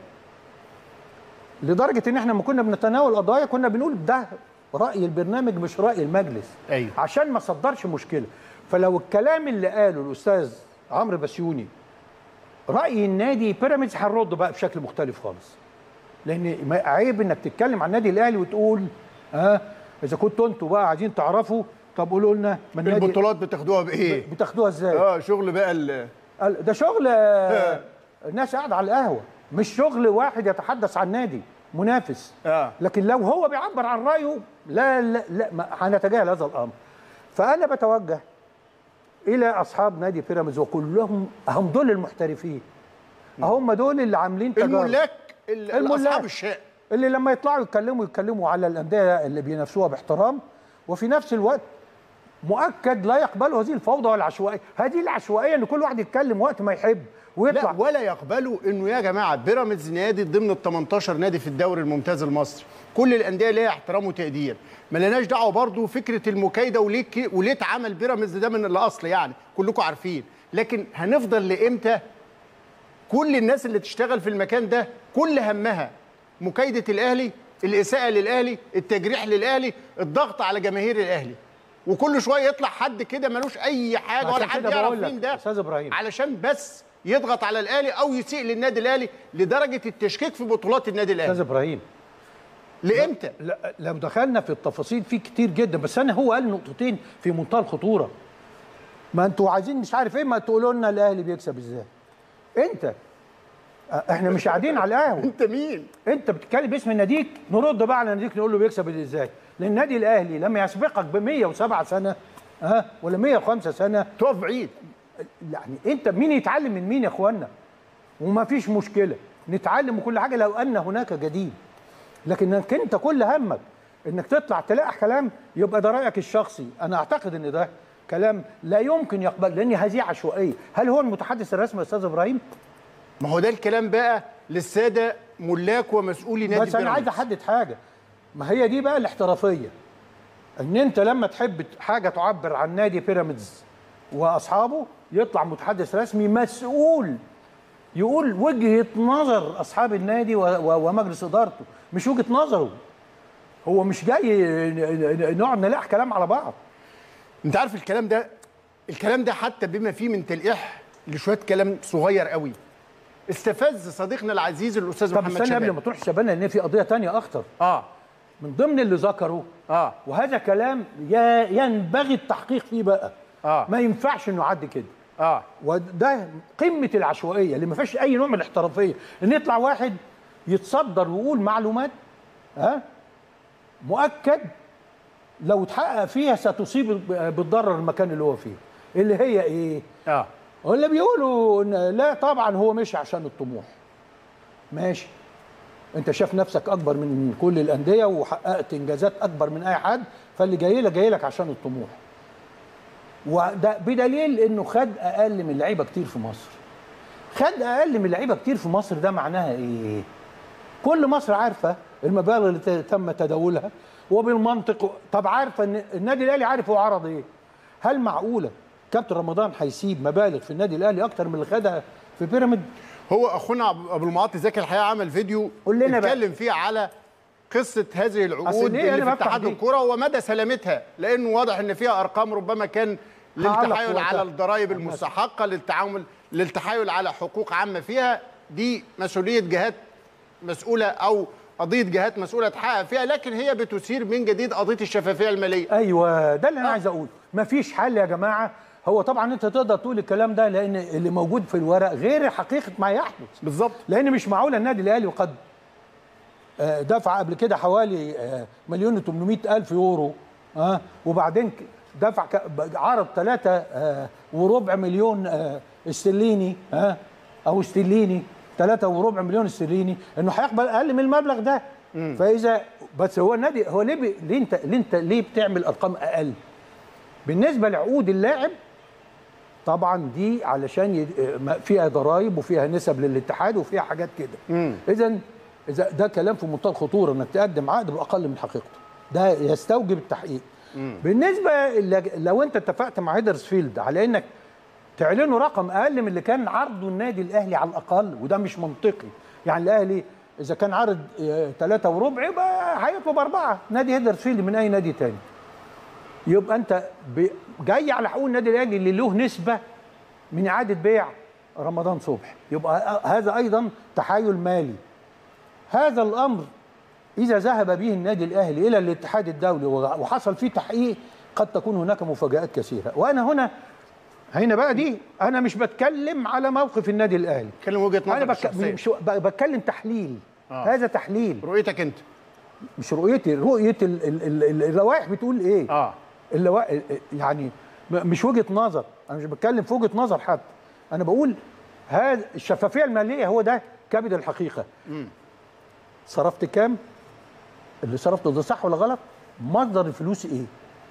لدرجه ان احنا لما كنا بنتناول قضايا كنا بنقول ده راي البرنامج مش راي المجلس أيوة. عشان ما صدرش مشكله فلو الكلام اللي قاله الاستاذ عمرو بسيوني راي النادي بيراميدز هنرد بقى بشكل مختلف خالص لان ما- عيب انك تتكلم عن النادي الاهلي وتقول ها آه اذا كنتوا انتوا بقى عايزين تعرفوا طب قولوا لنا ما النادي البطولات بتاخدوها بايه؟ بتاخدوها ازاي؟ اه شغل بقى ال- قال ده شغل آه، ناس قاعده على القهوه مش شغل واحد يتحدث عن نادي منافس اه لكن لو هو بيعبر عن رايه لا لا, لا ما هنتجاهل هذا الامر فانا بتوجه الى اصحاب نادي بيراميدز وكلهم هم دول المحترفين هم دول اللي عاملين تجارب الملاك ال- الملاك. اصحاب الشأن اللي لما يطلعوا يتكلموا يتكلموا على الانديه اللي بينافسوها باحترام وفي نفس الوقت مؤكد لا يقبلوا هذه الفوضى والعشوائيه، هذه العشوائيه ان كل واحد يتكلم وقت ما يحب ويطلع لا ولا يقبلوا انه يا جماعه بيراميدز نادي ضمن ال 18 نادي في الدوري الممتاز المصري كل الانديه ليها احترام وتقدير ما لناش دعوه برضو فكره المكايده وليه ك- وليه اتعمل بيراميدز ده من الاصل يعني كلكم عارفين لكن هنفضل لامتى كل الناس اللي تشتغل في المكان ده كل همها مكايده الاهلي الاساءه للاهلي التجريح للاهلي الضغط على جماهير الاهلي وكل شويه يطلع حد كده ملوش اي حاجه ولا عشان حد كده يعرف بقول لك مين ده أستاذ إبراهيم. علشان بس يضغط على الاهلي او يسيء للنادي الاهلي لدرجه التشكيك في بطولات النادي استاذ الاهلي ابراهيم لامتى لا لو دخلنا في التفاصيل في كتير جدا بس انا هو قال نقطتين في منتهى الخطوره ما انتوا عايزين مش عارف ايه ما تقولوا لنا الاهلي بيكسب ازاي انت اه، احنا مش قاعدين على القهوه انت مين انت بتتكلم باسم ناديك نرد بقى على ناديك نقول له بيكسب ازاي لان النادي الاهلي لما يسبقك ب 107 سنه ها ولا 105 سنه تقف بعيد يعني انت مين يتعلم من مين يا اخوانا وما فيش مشكله نتعلم وكل حاجه لو ان هناك جديد لكن انك انت كل همك انك تطلع تلاقي كلام يبقى ده رايك الشخصي انا اعتقد ان ده كلام لا يمكن يقبل لان هذه عشوائيه هل هو المتحدث الرسمي يا استاذ ابراهيم ما هو ده الكلام بقى للساده ملاك ومسؤولي نادي بس انا عايز بيراميدز. احدد حاجه ما هي دي بقى الاحترافيه ان انت لما تحب حاجه تعبر عن نادي بيراميدز واصحابه يطلع متحدث رسمي مسؤول يقول وجهه نظر اصحاب النادي و- و- ومجلس ادارته مش وجهه نظره هو مش جاي ن- ن- نقعد نلاقي كلام على بعض انت عارف الكلام ده الكلام ده حتى بما فيه من تلقيح لشويه كلام صغير قوي استفز صديقنا العزيز الاستاذ طب محمد استنى قبل شباب ما تروح شبانه لان في قضيه تانية اخطر اه من ضمن اللي ذكره اه وهذا كلام ي- ينبغي التحقيق فيه بقى آه. ما ينفعش انه يعدي كده اه وده قمه العشوائيه اللي ما فيهاش اي نوع من الاحترافيه ان يطلع واحد يتصدر ويقول معلومات ها مؤكد لو اتحقق فيها ستصيب بالضرر المكان اللي هو فيه اللي هي ايه اه اللي بيقولوا إن لا طبعا هو مش عشان الطموح ماشي انت شايف نفسك اكبر من كل الانديه وحققت انجازات اكبر من اي حد فاللي جاي لك جاي لك عشان الطموح وده بدليل انه خد اقل من لعيبه كتير في مصر خد اقل من لعيبه كتير في مصر ده معناها ايه كل مصر عارفه المبالغ اللي ت- تم تداولها وبالمنطق طب عارفه ان النادي الاهلي عارف هو عرض ايه هل معقوله كابتن رمضان هيسيب مبالغ في النادي الاهلي اكتر من اللي خدها في بيراميد هو اخونا أبو- ابو المعاطي زكي الحقيقه عمل فيديو قول لنا بقى. اتكلم فيه على قصه هذه العقود أصل ليه اللي أنا في بفتح اتحاد دي؟ الكره ومدى سلامتها لانه واضح ان فيها ارقام ربما كان هعلق للتحايل وقتها. على الضرائب المستحقه للتعامل للتحايل على حقوق عامه فيها دي مسؤوليه جهات مسؤوله او قضيه جهات مسؤوله تحقق فيها لكن هي بتثير من جديد قضيه الشفافيه الماليه ايوه ده اللي انا عايز اقوله مفيش حل يا جماعه هو طبعا انت تقدر تقول الكلام ده لان اللي موجود في الورق غير حقيقه ما يحدث بالظبط لان مش معقول النادي الاهلي وقد آه، دفع قبل كده حوالي آه، مليون و 800 الف يورو ها وبعدين ك- دفع ك- ب- عرض ثلاثة وربع مليون آه، استرليني ها او استرليني ثلاثة وربع مليون استرليني انه هيقبل اقل من المبلغ ده فاذا بس هو النادي هو ليه بي ليه انت ليه انت ليه بتعمل ارقام اقل بالنسبه لعقود اللاعب طبعا دي علشان ي... ما- فيها ضرائب وفيها نسب للاتحاد وفيها حاجات كده اذا اذا ده كلام في منتهى الخطوره انك تقدم عقد باقل من حقيقته ده يستوجب التحقيق بالنسبه ل- لو انت اتفقت مع هيدرسفيلد على انك تعلنوا رقم اقل من اللي كان عرضه النادي الاهلي على الاقل وده مش منطقي يعني الاهلي اذا كان عرض ثلاثة وربع يبقى هيطلب أربعة نادي هيدرسفيلد من أي نادي تاني يبقى أنت ب- جاي على حقوق النادي الأهلي اللي له نسبة من إعادة بيع رمضان صبحي يبقى هذا أيضا تحايل مالي هذا الأمر إذا ذهب به النادي الأهلي إلى الاتحاد الدولي وحصل فيه تحقيق قد تكون هناك مفاجآت كثيرة وأنا هنا هنا بقى دي أنا مش بتكلم على موقف النادي الأهلي اتكلم وجهه أنا نظر بك... الشخصيه مش ب- بتكلم تحليل آه. هذا تحليل رؤيتك انت مش رؤيتي رؤية ال... ال... ال... ال- اللوائح بتقول إيه اه اللوائح يعني م- مش وجهة نظر أنا مش بتكلم في وجهة نظر حد أنا بقول هذا الشفافية المالية هو ده كبد الحقيقة صرفت كام اللي صرفته ده صح ولا غلط مصدر الفلوس ايه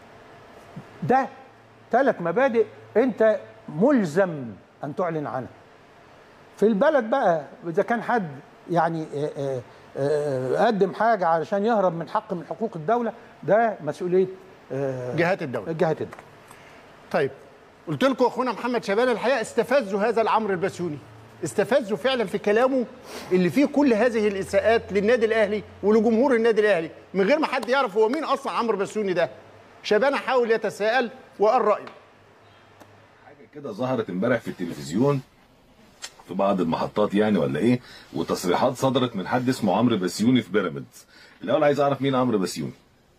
ده ثلاث مبادئ انت ملزم ان تعلن عنها في البلد بقى اذا كان حد يعني آه، آه، آه، قدم حاجه علشان يهرب من حق من حقوق الدوله ده مسؤوليه آه، جهات الدوله جهات الدوله طيب قلت لكم اخونا محمد شبان الحقيقه استفزوا هذا العمرو البسيوني استفزوا فعلا في كلامه اللي فيه كل هذه الاساءات للنادي الاهلي ولجمهور النادي الاهلي من غير ما حد يعرف هو مين اصلا عمرو البسيوني ده شبان حاول يتساءل وقال رايه حاجه كده ظهرت امبارح في التلفزيون في بعض المحطات يعني ولا ايه وتصريحات صدرت من حد اسمه عمرو بسيوني في بيراميدز الاول عايز اعرف مين عمرو بسيوني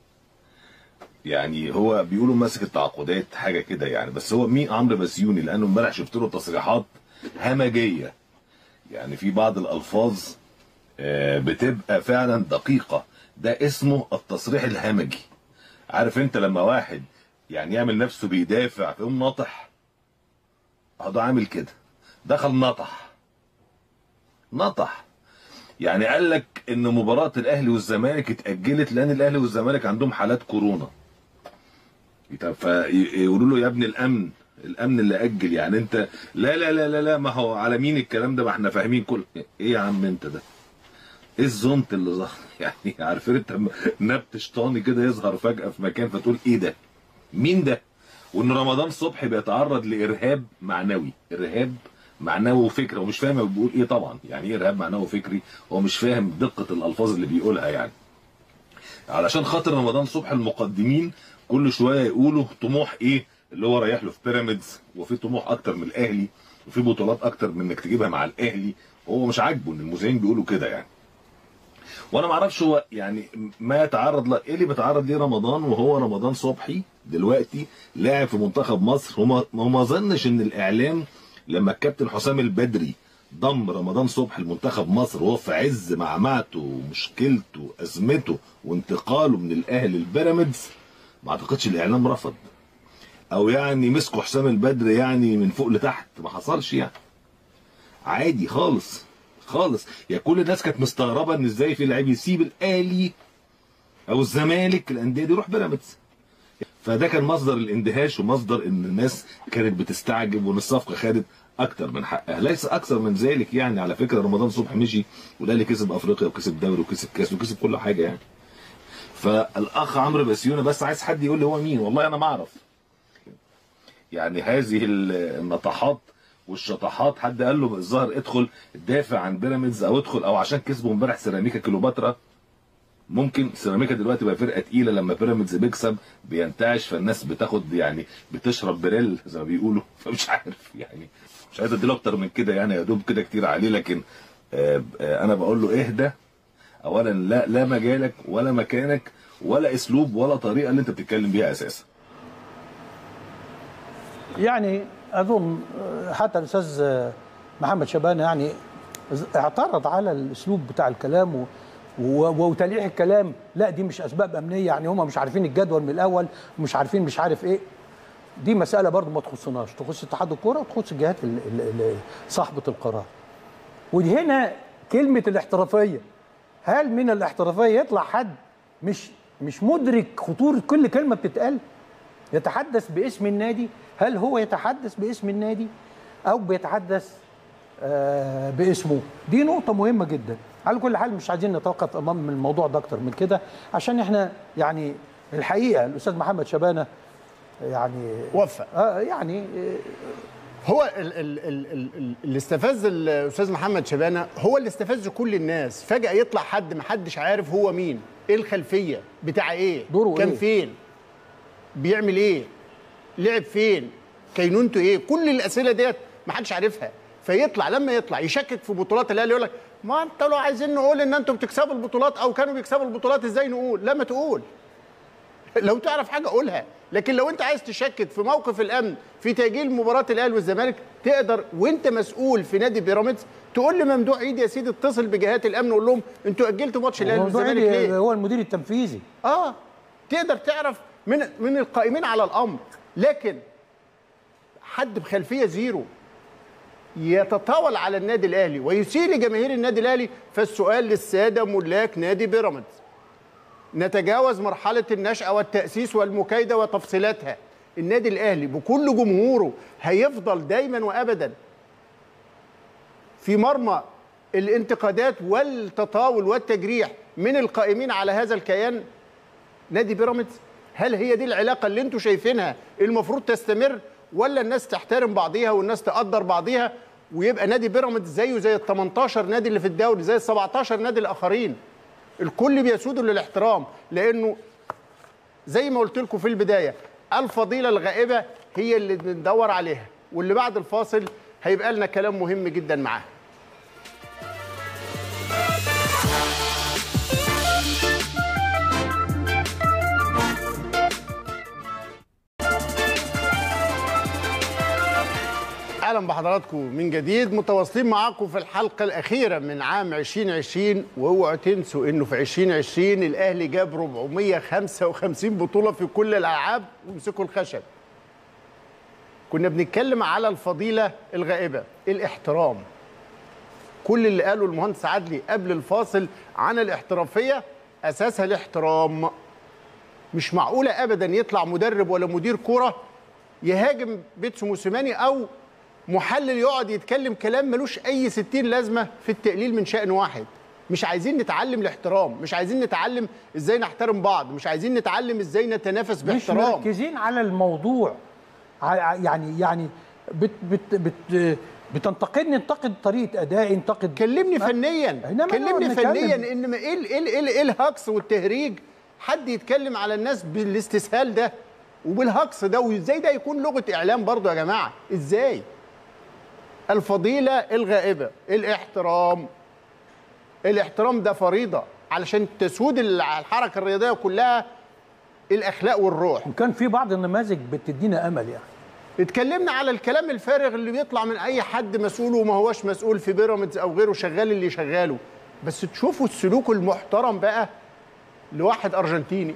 يعني هو بيقولوا ماسك التعاقدات حاجه كده يعني بس هو مين عمرو بسيوني لانه امبارح شفت له تصريحات همجيه يعني في بعض الالفاظ آه، بتبقى فعلا دقيقه ده اسمه التصريح الهمجي عارف انت لما واحد يعني يعمل نفسه بيدافع فيقوم ناطح اهو ده عامل كده دخل نطح نطح يعني قال لك ان مباراه الاهلي والزمالك اتاجلت لان الاهلي والزمالك عندهم حالات كورونا طب فيقولوا له يا ابن الامن الامن اللي اجل يعني انت لا لا لا لا لا ما هو على مين الكلام ده ما احنا فاهمين كل ايه يا عم انت ده ايه الزونت اللي ظهر يعني عارفين انت لما نبت شيطاني كده يظهر فجاه في مكان فتقول ايه ده مين ده وان رمضان صبحي بيتعرض لارهاب معنوي ارهاب معنوي وفكري ومش فاهم هو بيقول ايه طبعا يعني ايه ارهاب معنوي وفكري هو مش فاهم دقه الالفاظ اللي بيقولها يعني علشان خاطر رمضان صبحي المقدمين كل شويه يقولوا طموح ايه اللي هو رايح له في بيراميدز وفي طموح اكتر من الاهلي وفي بطولات اكتر من انك تجيبها مع الاهلي وهو مش عاجبه ان المذيعين بيقولوا كده يعني وانا ما اعرفش هو يعني ما يتعرض له ايه اللي بيتعرض ليه رمضان وهو رمضان صبحي دلوقتي لاعب في منتخب مصر وما ما اظنش ان الاعلام لما الكابتن حسام البدري ضم رمضان صبحي لمنتخب مصر وهو في عز معمعته ومشكلته ازمته وانتقاله من الاهلي للبيراميدز ما اعتقدش الاعلام رفض او يعني مسكوا حسام البدري يعني من فوق لتحت ما حصلش يعني عادي خالص خالص يعني كل الناس كانت مستغربه ان ازاي في لعيب يسيب الاهلي او الزمالك الانديه دي يروح بيراميدز فده كان مصدر الاندهاش ومصدر ان الناس كانت بتستعجب وان الصفقه خدت اكتر من حقها ليس اكثر من ذلك يعني على فكره رمضان صبحي مشي والاهلي كسب افريقيا وكسب دوري وكسب كاس وكسب كل حاجه يعني فالاخ عمرو بسيونه بس عايز حد يقول لي هو مين والله انا ما اعرف يعني هذه النطحات والشطحات حد قال له الظاهر ادخل دافع عن بيراميدز او ادخل او عشان كسبوا امبارح سيراميكا كليوباترا ممكن سيراميكا دلوقتي بقى فرقه تقيله لما بيراميدز بيكسب بينتعش فالناس بتاخد يعني بتشرب بريل زي ما بيقولوا فمش عارف يعني مش عايز اديله اكتر من كده يعني يا دوب كده كتير عليه لكن آه آه انا بقول له اهدى اولا لا لا مجالك ولا مكانك ولا اسلوب ولا طريقه اللي انت بتتكلم بيها اساسا يعني اظن حتى الاستاذ محمد شبانه يعني اعترض على الاسلوب بتاع الكلام و و- وتلقيح الكلام لا دي مش اسباب امنيه يعني هم مش عارفين الجدول من الاول ومش عارفين مش عارف ايه دي مساله برضو ما تخصناش تخص اتحاد الكوره وتخص الجهات ال- ال- ال- صاحبه القرار ودي هنا كلمه الاحترافيه هل من الاحترافيه يطلع حد مش مش مدرك خطوره كل كلمه بتتقال يتحدث باسم النادي هل هو يتحدث باسم النادي او بيتحدث آه، باسمه دي نقطة مهمة جدا على كل حال مش عايزين نتوقف امام الموضوع ده اكتر من كده عشان احنا يعني الحقيقة الاستاذ محمد شبانة يعني وفق آه يعني آه، هو ال ال ال ال ال اللي استفز الاستاذ محمد شبانه هو اللي استفز كل الناس فجاه يطلع حد محدش عارف هو مين ايه الخلفيه بتاع ايه دوره كان إيه؟ فين بيعمل ايه لعب فين كينونته ايه كل الاسئله ديت محدش عارفها فيطلع لما يطلع يشكك في بطولات الاهلي يقول لك ما انت لو عايزين نقول ان انتم بتكسبوا البطولات او كانوا بيكسبوا البطولات ازاي نقول لما تقول لو تعرف حاجه قولها لكن لو انت عايز تشكك في موقف الامن في تاجيل مباراه الاهلي والزمالك تقدر وانت مسؤول في نادي بيراميدز تقول لممدوح عيد يا سيدي اتصل بجهات الامن وقول لهم انتوا اجلتوا ماتش الاهلي موضوع والزمالك إيه؟ ليه؟ هو المدير التنفيذي اه تقدر تعرف من من القائمين على الامر لكن حد بخلفيه زيرو يتطاول على النادي الاهلي ويسيء لجماهير النادي الاهلي فالسؤال للساده ملاك نادي بيراميدز نتجاوز مرحله النشاه والتاسيس والمكايده وتفصيلاتها النادي الاهلي بكل جمهوره هيفضل دايما وابدا في مرمى الانتقادات والتطاول والتجريح من القائمين على هذا الكيان نادي بيراميدز هل هي دي العلاقه اللي انتم شايفينها المفروض تستمر ولا الناس تحترم بعضيها والناس تقدر بعضيها ويبقى نادي بيراميدز زيه زي ال 18 نادي اللي في الدوري زي ال 17 نادي الاخرين الكل بيسودوا للاحترام لانه زي ما قلت لكم في البدايه الفضيله الغائبه هي اللي بندور عليها واللي بعد الفاصل هيبقى لنا كلام مهم جدا معاها اهلا بحضراتكم من جديد متواصلين معاكم في الحلقه الاخيره من عام 2020 واوعوا تنسوا انه في 2020 الاهلي جاب 455 بطوله في كل الالعاب ومسكوا الخشب. كنا بنتكلم على الفضيله الغائبه الاحترام. كل اللي قاله المهندس عدلي قبل الفاصل عن الاحترافيه اساسها الاحترام. مش معقوله ابدا يطلع مدرب ولا مدير كوره يهاجم بيتسو موسيماني او محلل يقعد يتكلم كلام ملوش اي ستين لازمه في التقليل من شان واحد مش عايزين نتعلم الاحترام مش عايزين نتعلم ازاي نحترم بعض مش عايزين نتعلم ازاي نتنافس مش باحترام مركزين على الموضوع ع- يعني يعني بت بت بت بتنتقدني انتقد طريقه ادائي انتقد كلمني ما- فنيا إنما كلمني نقعد نتكلم. فنيا ان ما ايه ال- ايه ال- ايه ال- ايه الهجص والتهريج حد يتكلم على الناس بالاستسهال ده وبالهجص ده وازاي ده يكون لغه اعلام برضه يا جماعه ازاي الفضيله الغائبه الاحترام الاحترام ده فريضه علشان تسود الحركه الرياضيه كلها الاخلاق والروح وكان في بعض النماذج بتدينا امل يعني اتكلمنا على الكلام الفارغ اللي بيطلع من اي حد مسؤول وما هوش مسؤول في بيراميدز او غيره شغال اللي شغاله بس تشوفوا السلوك المحترم بقى لواحد ارجنتيني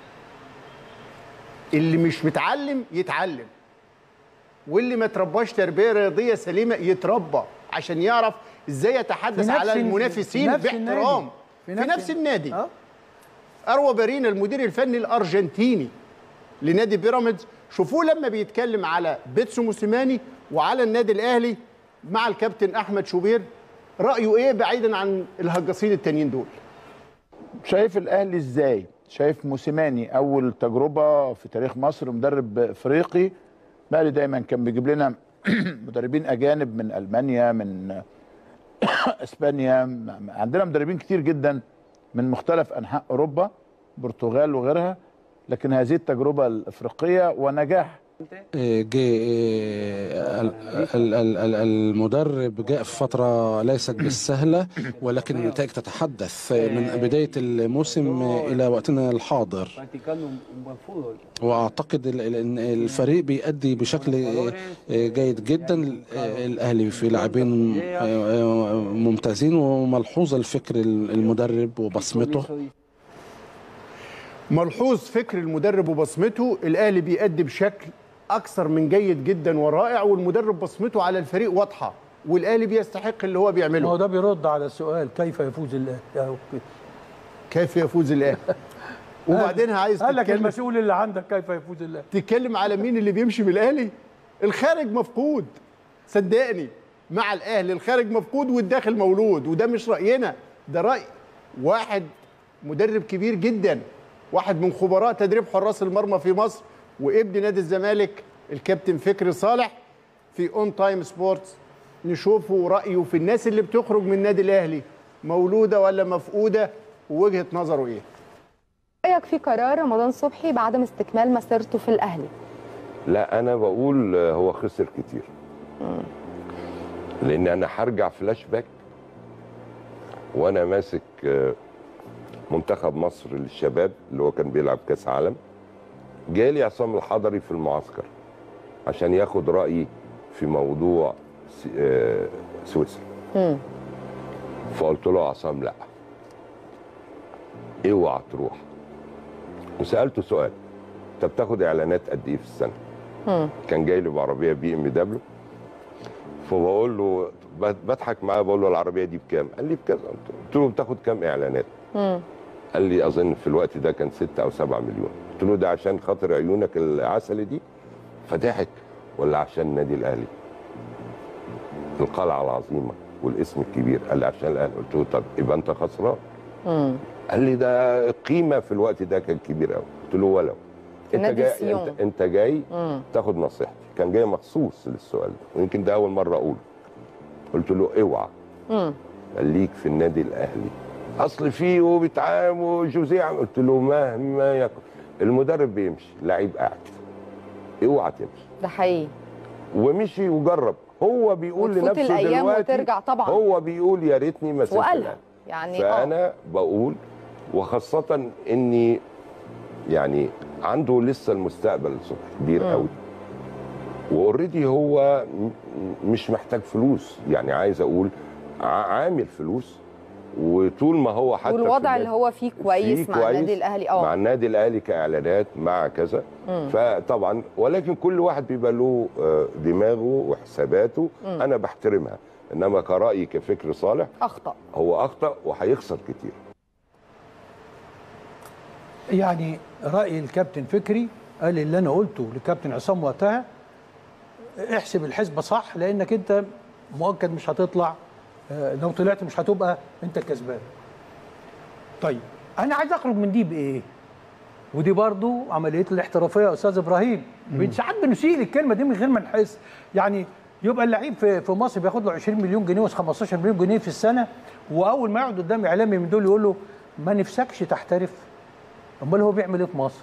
اللي مش متعلم يتعلم واللي ما ترباش تربيه رياضيه سليمه يتربى عشان يعرف ازاي يتحدث في على نفس ال- المنافسين في نفس باحترام النادي. في في نفس, نفس- النادي اه اروى بارينا المدير الفني الارجنتيني لنادي بيراميدز شوفوه لما بيتكلم على بيتسو موسيماني وعلى النادي الاهلي مع الكابتن احمد شوبير رايه ايه بعيدا عن الهجاصين التانيين دول شايف الاهلي ازاي شايف موسيماني اول تجربه في تاريخ مصر مدرب افريقي الاهلي دايما كان بيجيب لنا مدربين اجانب من المانيا من اسبانيا عندنا مدربين كتير جدا من مختلف انحاء اوروبا البرتغال وغيرها لكن هذه التجربه الافريقيه ونجاح جه ال- ال- ال- ال- المدرب جاء في فترة ليست بالسهلة ولكن النتائج تتحدث من بداية الموسم إلى وقتنا الحاضر practicando un, un buen fútbol. وأعتقد ال- ال- إن الفريق بيأدي بشكل جيد جدا الأهلي في لاعبين ممتازين وملحوظ الفكر المدرب وبصمته ملحوظ فكر المدرب وبصمته الاهلي بيأدي بشكل اكثر من جيد جدا ورائع والمدرب بصمته على الفريق واضحه والاهلي بيستحق اللي هو ما هو بيعمله ده بيرد على السؤال كيف يفوز الاهلي أهو كده. كيف يفوز الاهلي وبعدين عايز قال لك تتكلم المسؤول اللي عندك كيف يفوز الاهلي تتكلم على مين اللي بيمشي بالاهلي الخارج مفقود صدقني مع الاهلي الخارج مفقود والداخل مولود وده مش راينا ده راي واحد مدرب كبير جدا واحد من خبراء تدريب حراس المرمى في مصر وابن نادي الزمالك الكابتن فكري صالح في اون تايم سبورتس نشوفه رايه في الناس اللي بتخرج من النادي الاهلي مولوده ولا مفقوده ووجهه نظره ايه رايك في قرار رمضان صبحي بعدم استكمال مسيرته في الاهلي لا انا بقول هو خسر كتير لان انا هرجع فلاش باك وانا ماسك آه، منتخب مصر للشباب اللي هو كان بيلعب كاس عالم جالي عصام الحضري في المعسكر عشان ياخد رايي في موضوع س- آه، سويسرا مم. فقلت له يا عصام لا اوعى تروح وسالته سؤال انت بتاخد اعلانات قد ايه في السنه مم. كان جاي لي بعربيه بي ام دبليو فبقول له بت- بضحك معاه بقول له العربيه دي بكام؟ قال لي بكذا قلت له بتاخد كام اعلانات؟ مم. قال لي اظن في الوقت ده كان 6 او 7 مليون قلت له ده عشان خاطر عيونك العسل دي فضحك ولا عشان النادي الاهلي القلعه العظيمه والاسم الكبير قال لي عشان الاهلي قلت له طب يبقى انت خسران مم. قال لي ده القيمه في الوقت ده كان كبير قوي قلت له ولو انت نادي جاي سيون. انت, انت جاي مم. تاخد نصيحتي كان جاي مخصوص للسؤال ده ويمكن ده اول مره اقوله قلت له اوعى مم. خليك في النادي الاهلي اصل فيه وبيتعام وجوزيه عم- قلت له مهما يكن المدرب بيمشي اللعيب قاعد اوعى تمشي ده حقيقي ومشي وجرب هو بيقول وتفوت لنفسه الأيام دلوقتي وترجع طبعا. هو بيقول يا ريتني ما سبت وقالها الأهلي. يعني اه فانا بقول وخاصه اني يعني عنده لسه المستقبل الصبح كبير مم. قوي واوريدي هو م- م- مش محتاج فلوس يعني عايز اقول ع- عامل فلوس وطول ما هو حتى في والوضع النادي- اللي هو فيه كويس فيه مع النادي الاهلي مع اه النادي الاهلي كاعلانات مع كذا مم. فطبعا ولكن كل واحد بيبقى له آه، دماغه وحساباته مم. انا بحترمها انما كرايي كفكر صالح اخطا هو اخطا وهيخسر كتير يعني راي الكابتن فكري قال اللي انا قلته لكابتن عصام وقتها احسب الحسبه صح لانك انت مؤكد مش هتطلع آه، لو طلعت مش هتبقى انت الكسبان طيب انا عايز اخرج من دي بايه ودي برضو عمليه الاحترافيه يا استاذ ابراهيم ساعات بنسيء الكلمه دي من غير ما نحس يعني يبقى اللعيب في في مصر بياخد له 20 مليون جنيه و15 مليون جنيه في السنه واول ما يقعد قدام اعلامي من دول يقول له ما نفسكش تحترف امال هو بيعمل ايه في مصر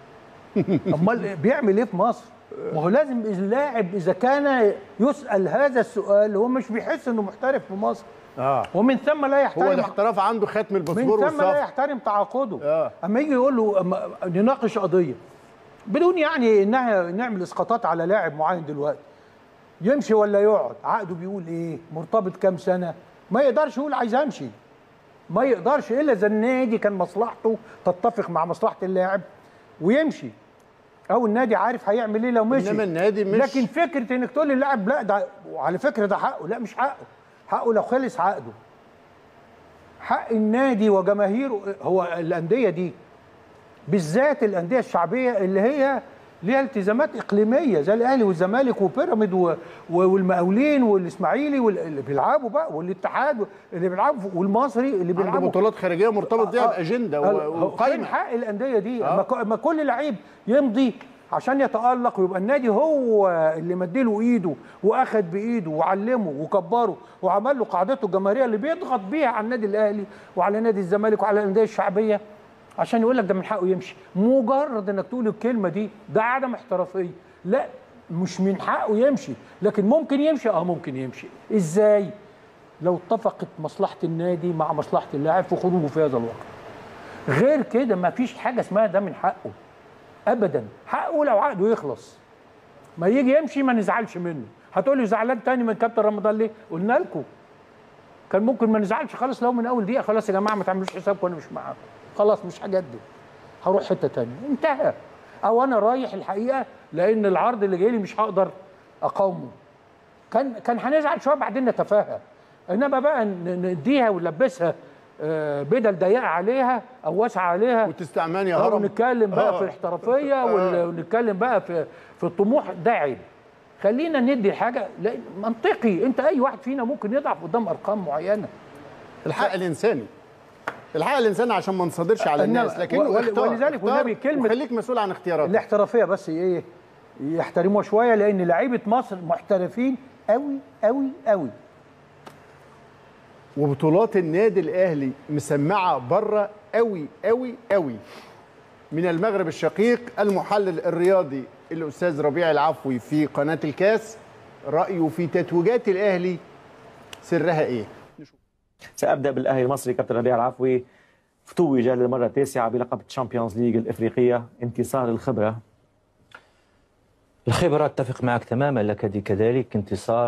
امال بيعمل ايه في مصر ما هو لازم اللاعب اذا كان يسال هذا السؤال هو مش بيحس انه محترف في مصر اه ومن ثم لا يحترم هو الاحتراف عنده ختم الباسبور من ثم لا والصف يحترم تعاقده آه. اما يجي يقول له أما نناقش قضيه بدون يعني انها نعمل اسقاطات على لاعب معين دلوقتي يمشي ولا يقعد عقده بيقول ايه مرتبط كام سنه ما يقدرش يقول عايز امشي ما يقدرش الا اذا النادي كان مصلحته تتفق مع مصلحه اللاعب ويمشي او النادي عارف هيعمل ايه لو مشي إنما النادي مش- لكن فكره انك تقول للاعب لا ده وعلى فكره ده حقه لا مش حقه حقه لو خلص عقده حق النادي وجماهيره هو الانديه دي بالذات الانديه الشعبيه اللي هي ليها التزامات اقليميه زي الاهلي والزمالك وبيراميد و- و- والمقاولين والاسماعيلي واللي بيلعبوا بقى والاتحاد اللي بيلعبوا والمصري اللي عنده بيلعبوا بطولات خارجيه مرتبط بيها آه، باجنده آه، و- فين وقائمه حق الانديه دي آه. اما ك- اما كل لعيب يمضي عشان يتالق ويبقى النادي هو اللي مديله ايده واخد بايده وعلمه وكبره وعمل له قاعدته الجماهيريه اللي بيضغط بيها على النادي الاهلي وعلى نادي الزمالك وعلى الانديه الشعبيه عشان يقول لك ده من حقه يمشي مجرد انك تقول الكلمه دي ده عدم احترافيه لا مش من حقه يمشي لكن ممكن يمشي اه ممكن يمشي ازاي لو اتفقت مصلحه النادي مع مصلحه اللاعب في خروجه في هذا الوقت غير كده ما فيش حاجه اسمها ده من حقه ابدا حقه لو عقده يخلص ما يجي يمشي ما نزعلش منه هتقول لي زعلان تاني من كابتن رمضان ليه قلنا لكم كان ممكن ما نزعلش خالص لو من اول دقيقه خلاص يا جماعه ما تعملوش حسابكم انا مش معاكم خلاص مش هجدد هروح حته تانية انتهى او انا رايح الحقيقه لان العرض اللي جاي لي مش هقدر اقاومه كان كان هنزعل شويه بعدين نتفاهم انما بقى ن- نديها ونلبسها آه، بدل ضيقه عليها او واسعه عليها وتستعمان يا أو هرم نتكلم بقى آه. في الاحترافيه وال- ونتكلم بقى في في الطموح ده عيب خلينا ندي حاجه لا منطقي انت اي واحد فينا ممكن يضعف قدام ارقام معينه الحق الانساني الحق الانساني عشان ما نصادرش على إنما- الناس لكنه ول- اختار ولذلك اختار والنبي كلمة- وخليك مسؤول عن اختياراتك الاحترافيه بس ايه يحترموها شويه لان لعيبه مصر محترفين قوي قوي قوي وبطولات النادي الاهلي مسمعه بره قوي قوي قوي من المغرب الشقيق المحلل الرياضي الاستاذ ربيع العفوي في قناه الكاس رايه في تتويجات الاهلي سرها ايه سابدا بالاهلي المصري كابتن ربيع العفوي توج للمره التاسعه بلقب الشامبيونز ليج الافريقيه انتصار الخبره الخبرة أتفق معك تماما لك كذلك انتصار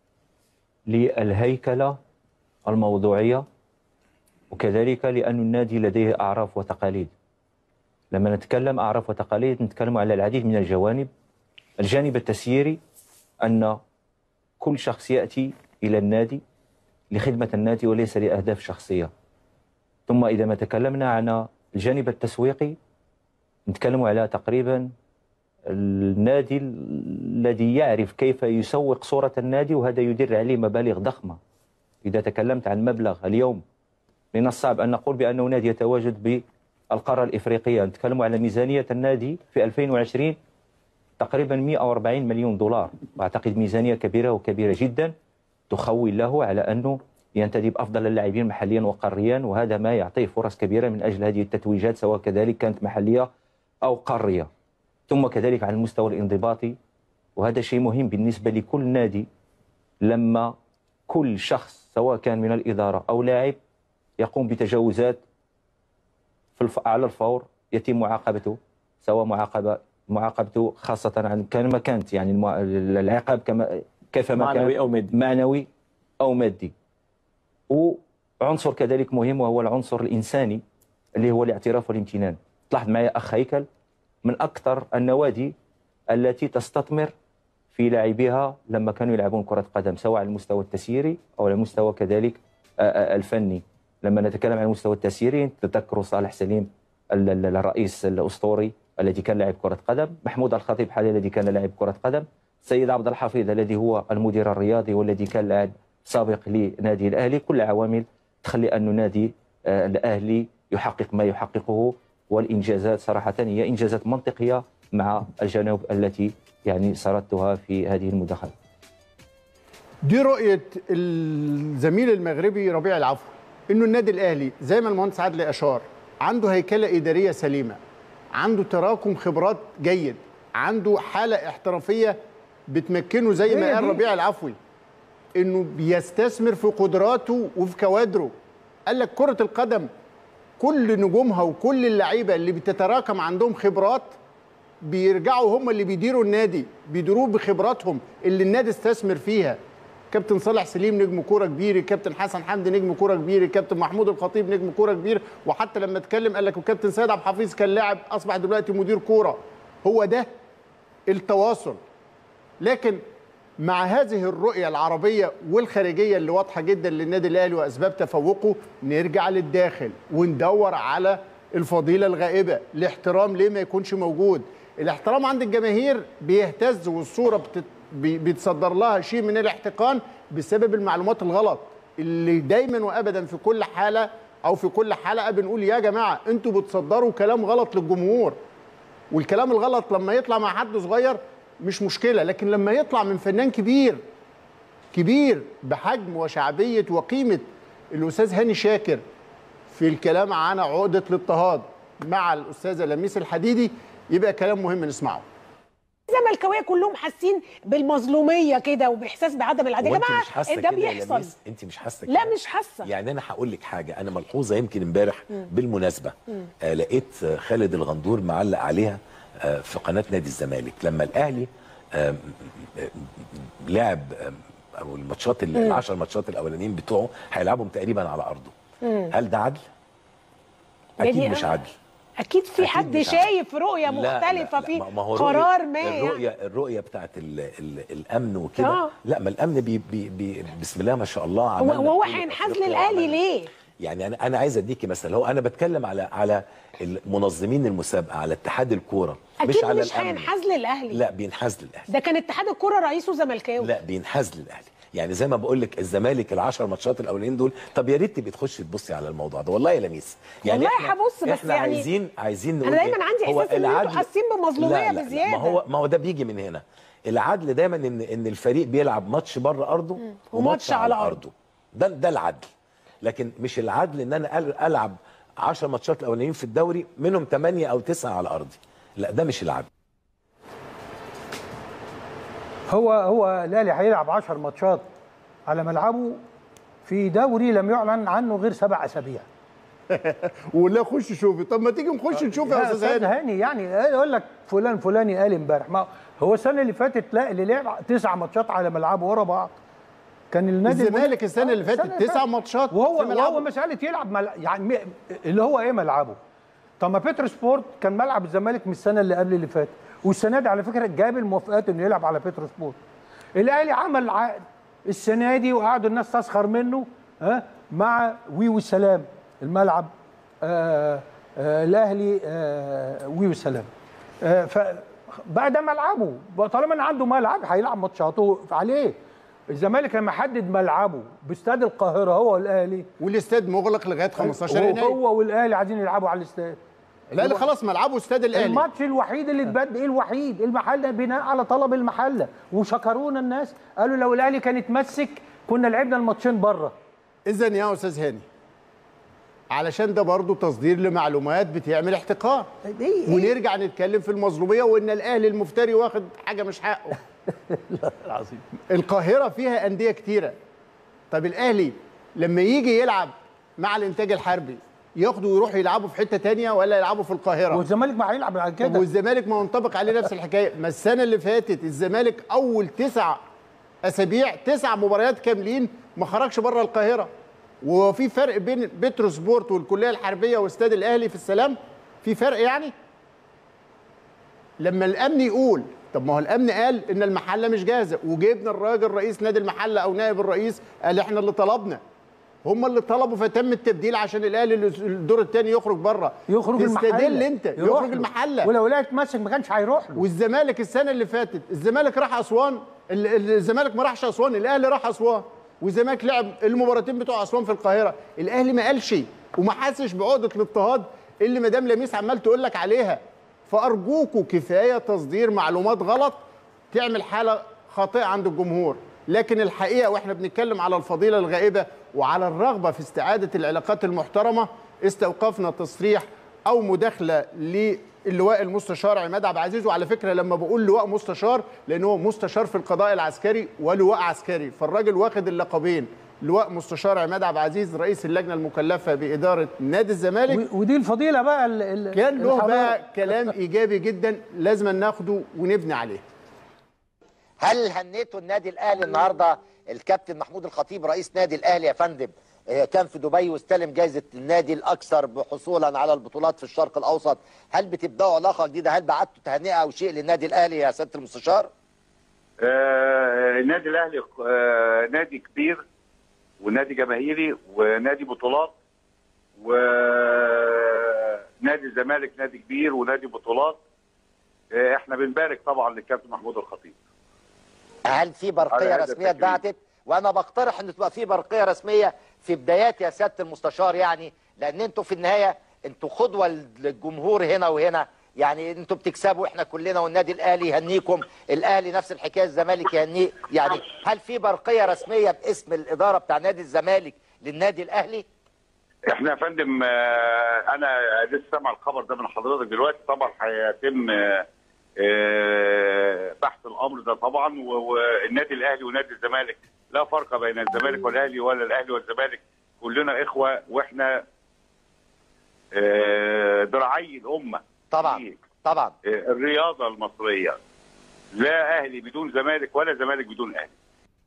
للهيكلة الموضوعية وكذلك لأن النادي لديه أعراف وتقاليد لما نتكلم أعراف وتقاليد نتكلم على العديد من الجوانب الجانب التسييري أن كل شخص يأتي إلى النادي لخدمة النادي وليس لأهداف شخصية ثم إذا ما تكلمنا عن الجانب التسويقي نتكلم على تقريبا النادي الذي يعرف كيف يسوق صورة النادي وهذا يدر عليه مبالغ ضخمة إذا تكلمت عن مبلغ اليوم من الصعب أن نقول بأنه نادي يتواجد بالقارة الإفريقية نتكلم على ميزانية النادي في 2020 تقريبا 140 مليون دولار وأعتقد ميزانية كبيرة وكبيرة جدا تخول له على أنه ينتدب أفضل اللاعبين محليا وقاريا وهذا ما يعطيه فرص كبيرة من أجل هذه التتويجات سواء كذلك كانت محلية أو قارية ثم كذلك على المستوى الانضباطي وهذا شيء مهم بالنسبة لكل نادي لما كل شخص سواء كان من الإدارة أو لاعب يقوم بتجاوزات في الف... على الفور يتم معاقبته سواء معاقبة معاقبته خاصة عن كما كانت يعني المع- العقاب كما كيفما كان معنوي أو مادي. معنوي أو مادي وعنصر كذلك مهم وهو العنصر الإنساني اللي هو الاعتراف والامتنان تلاحظ معي أخ هيكل من أكثر النوادي التي تستثمر في لاعبيها لما كانوا يلعبون كرة قدم سواء على المستوى التسييري أو على المستوى كذلك آه، آه، الفني لما نتكلم عن المستوى التسييري تذكروا صالح سليم ال- ال- الرئيس الأسطوري الذي كان لاعب كرة قدم محمود الخطيب حاليا الذي كان لاعب كرة قدم سيد عبد الحفيظ الذي هو المدير الرياضي والذي كان لاعب سابق لنادي الأهلي كل عوامل تخلي أن نادي آه، الأهلي يحقق ما يحققه والإنجازات صراحة هي إنجازات منطقية مع الجنوب التي يعني سردتها في هذه المداخلة دي رؤيه الزميل المغربي ربيع العفو انه النادي الاهلي زي ما المهندس عادل اشار عنده هيكله اداريه سليمه عنده تراكم خبرات جيد عنده حاله احترافيه بتمكنه زي هي ما قال دي. ربيع العفوي انه بيستثمر في قدراته وفي كوادره قال لك كره القدم كل نجومها وكل اللعيبه اللي بتتراكم عندهم خبرات بيرجعوا هم اللي بيديروا النادي بيديروه بخبراتهم اللي النادي استثمر فيها كابتن صالح سليم نجم كوره كبير الكابتن حسن حمدي نجم كوره كبير الكابتن محمود الخطيب نجم كوره كبير وحتى لما اتكلم قال لك الكابتن سيد عبد الحفيظ كان لاعب اصبح دلوقتي مدير كوره هو ده التواصل لكن مع هذه الرؤية العربية والخارجية اللي واضحة جدا للنادي الأهلي وأسباب تفوقه نرجع للداخل وندور على الفضيلة الغائبة الاحترام ليه ما يكونش موجود الاحترام عند الجماهير بيهتز والصورة بتت... بي- بيتصدر لها شيء من الاحتقان بسبب المعلومات الغلط اللي دايما وأبدا في كل حالة أو في كل حلقة بنقول يا جماعة انتوا بتصدروا كلام غلط للجمهور والكلام الغلط لما يطلع مع حد صغير مش مشكله لكن لما يطلع من فنان كبير كبير بحجم وشعبيه وقيمه الاستاذ هاني شاكر في الكلام عن عقده الاضطهاد مع الاستاذه لميس الحديدي يبقى كلام مهم نسمعه الزملكاويه كلهم حاسين بالمظلوميه كده وباحساس بعدم العداله هو يا انت جماعه مش حاسه ده كده يا بيحصل لميس؟ انت مش حاسه لا كده؟ مش حاسه يعني انا هقول لك حاجه انا ملحوظه يمكن امبارح مم. بالمناسبه مم. آه لقيت آه، خالد الغندور معلق عليها آه في قناه نادي الزمالك لما الاهلي آه م- م- لعب آه او الماتشات ال- مم. العشر ماتشات الاولانيين بتوعه هيلعبهم تقريبا على ارضه مم. هل ده عدل؟ يعني اكيد مش أنا- عدل اكيد في أكيد حد مش عدل. شايف رؤيه لا، لا، مختلفه لا، في ما- ما هو قرار رؤية ما يعني. الرؤيه الرؤيه بتاعت ال ال الامن وكده آه. لا ما الامن بي بي بي بسم الله ما شاء الله هو عملنا هو بطولة هينحاز أفريقيا للاهلي وعملنا- ليه؟ يعني انا انا عايز اديكي مثل هو انا بتكلم على على المنظمين المسابقه على اتحاد الكوره مش اكيد على مش الامن هينحاز للاهلي لا بينحاز للاهلي ده كان اتحاد الكره رئيسه زملكاوي لا بينحاز للاهلي يعني زي ما بقول لك الزمالك العشر ماتشات الاولين دول طب يا ريت تبقي تخشي تبصي على الموضوع ده والله يا لميس يعني والله احنا هبص بس احنا يعني عايزين عايزين نقول انا دايما إيه؟ عندي هو احساس ان انتوا العدل- حاسين بمظلوميه لا لا لا بزياده ما هو ما هو ده بيجي من هنا العدل دايما ان ان الفريق بيلعب ماتش بره ارضه وماتش على أرضه. ده ده العدل لكن مش العدل ان انا أل- العب 10 ماتشات الاولانيين في الدوري منهم 8 او 9 على ارضي لا ده مش العدل هو هو الاهلي هيلعب 10 ماتشات على ملعبه في دوري لم يعلن عنه غير سبع اسابيع ولا خش شوفي طب ما تيجي نخش نشوف يا استاذ هاني هاني يعني يقول لك فلان فلاني قال امبارح ما هو السنه اللي فاتت لا اللي لعب تسع ماتشات على ملعبه ورا بعض كان النادي الزمالك السنة اللي فاتت السنة اللي تسع ماتشات وهو في ملعبه. وهو مساله يلعب مل... يعني م- اللي هو ايه ملعبه طب ما بيتر سبورت كان ملعب الزمالك من السنه اللي قبل اللي فاتت والسنه دي على فكره جاب الموافقات انه يلعب على بيتر سبورت الاهلي عمل عقد السنه دي وقعدوا الناس تسخر منه ها مع وي والسلام الملعب آه آه الاهلي آه وي والسلام آه فبقى ده ملعبه بقى طالما ان عنده ملعب هيلعب ماتشاته عليه الزمالك لما حدد ملعبه باستاد القاهره هو والاهلي والاستاد مغلق لغايه 15 يناير هو والاهلي عايزين يلعبوا على الاستاد لا لا خلاص ملعبه استاد الاهلي الماتش الوحيد اللي اتبدل ايه الوحيد المحله بناء على طلب المحله وشكرونا الناس قالوا لو الاهلي كان اتمسك كنا لعبنا الماتشين بره اذا يا استاذ هاني علشان ده برضو تصدير لمعلومات بتعمل احتقار ونرجع نتكلم في المظلوميه وان الاهلي المفتري واخد حاجه مش حقه العظيم القاهره فيها انديه كتيره طب الاهلي لما يجي يلعب مع الانتاج الحربي ياخدوا ويروحوا يلعبوا في حته تانية ولا يلعبوا في القاهره والزمالك ما هيلعب على طب كده والزمالك ما ينطبق عليه نفس الحكايه ما السنه اللي فاتت الزمالك اول تسع اسابيع تسع مباريات كاملين ما خرجش بره القاهره وفي فرق بين بترو سبورت والكليه الحربيه واستاد الاهلي في السلام في فرق يعني لما الامن يقول طب ما هو الامن قال ان المحله مش جاهزه وجبنا الراجل رئيس نادي المحله او نائب الرئيس قال احنا اللي طلبنا هم اللي طلبوا فتم التبديل عشان الاهلي الدور الثاني يخرج بره يخرج المحله تستدل انت يروح يخرج له. المحله ولو لقيت ماسك ما كانش هيروح له والزمالك السنه اللي فاتت الزمالك راح اسوان ال- ال- الزمالك ما راحش اسوان الاهلي راح اسوان والزمالك لعب المباراتين بتوع اسوان في القاهره الاهلي ما قالش وما حاسش بعقده الاضطهاد اللي مدام لميس عمال تقول لك عليها فارجوكوا كفايه تصدير معلومات غلط تعمل حاله خاطئه عند الجمهور لكن الحقيقه واحنا بنتكلم على الفضيله الغائبه وعلى الرغبه في استعاده العلاقات المحترمه استوقفنا تصريح او مداخله للواء المستشار عماد عبد العزيز وعلى فكره لما بقول لواء مستشار لان هو مستشار في القضاء العسكري ولواء عسكري فالراجل واخد اللقبين لواء مستشار عماد عبد العزيز رئيس اللجنه المكلفه باداره نادي الزمالك ودي الفضيله بقى ال- ال- كان له الحضارة. بقى كلام ايجابي جدا لازم ناخده ونبني عليه هل هنيتوا النادي الاهلي النهارده الكابتن محمود الخطيب رئيس نادي الاهلي يا فندم آه، كان في دبي واستلم جائزه النادي الاكثر حصولا على البطولات في الشرق الاوسط هل بتبداوا علاقه جديده هل بعتوا تهنئه او شيء للنادي الاهلي يا سياده المستشار آه، النادي الاهلي آه، نادي كبير ونادي جماهيري ونادي بطولات ونادي الزمالك نادي كبير ونادي بطولات آه، احنا بنبارك طبعا للكابتن محمود الخطيب هل في على برقيه هذا رسميه التكريم. اتبعتت وانا بقترح ان تبقى في برقيه رسميه في بدايات يا سياده المستشار يعني لان انتوا في النهايه انتوا قدوه للجمهور هنا وهنا يعني انتوا بتكسبوا احنا كلنا والنادي الاهلي يهنيكم الاهلي نفس الحكايه الزمالك يهنيه يعني هل في برقيه رسميه باسم الاداره بتاع نادي الزمالك للنادي الاهلي احنا يا فندم آه، انا لسه سامع الخبر ده من حضرتك دلوقتي طبعا هيتم آه، آه، بحث الامر ده طبعا و- والنادي الاهلي ونادي الزمالك لا فرق بين الزمالك والاهلي ولا الاهلي والزمالك كلنا اخوه واحنا آه، ذراعي الامه طبعا طبعا الرياضه المصريه لا اهلي بدون زمالك ولا زمالك بدون اهلي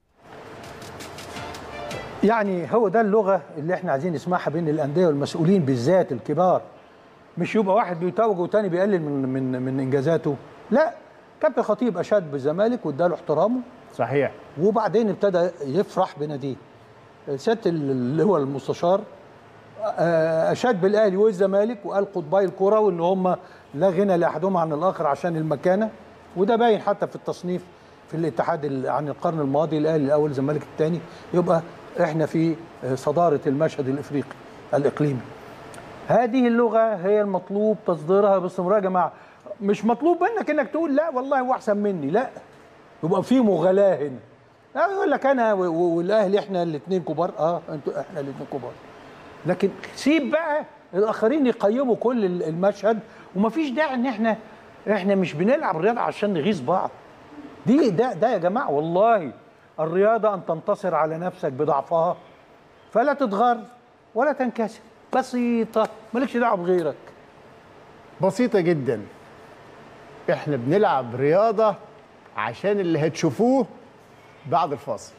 يعني هو ده اللغه اللي احنا عايزين نسمعها بين الانديه والمسؤولين بالذات الكبار مش يبقى واحد بيتوج والتاني بيقلل من من من انجازاته لا كابتن خطيب اشاد بالزمالك واداله احترامه صحيح وبعدين ابتدى يفرح بناديه سياده اللي هو المستشار آه، اشاد بالاهلي والزمالك وقال قطبي الكره وان هم لا غنى لاحدهما عن الاخر عشان المكانه وده باين حتى في التصنيف في الاتحاد ال- عن القرن الماضي الاهلي الاول الزمالك الثاني يبقى احنا في آه، صداره المشهد الافريقي الاقليمي هذه اللغه هي المطلوب تصديرها باستمرار يا جماعه مش مطلوب منك انك تقول لا والله هو احسن مني لا يبقى في مغالاه هنا لا يقول لك انا و- و- والاهلي احنا الاثنين كبار اه انتوا احنا الاثنين كبار لكن سيب بقى الاخرين يقيموا كل ال- المشهد ومفيش داعي ان احنا احنا مش بنلعب رياضه عشان نغيظ بعض دي ده ده يا جماعه والله الرياضه ان تنتصر على نفسك بضعفها فلا تتغر ولا تنكسر بسيطه مالكش دعوه بغيرك بسيطة جدا احنا بنلعب رياضة عشان اللي هتشوفوه بعد الفاصل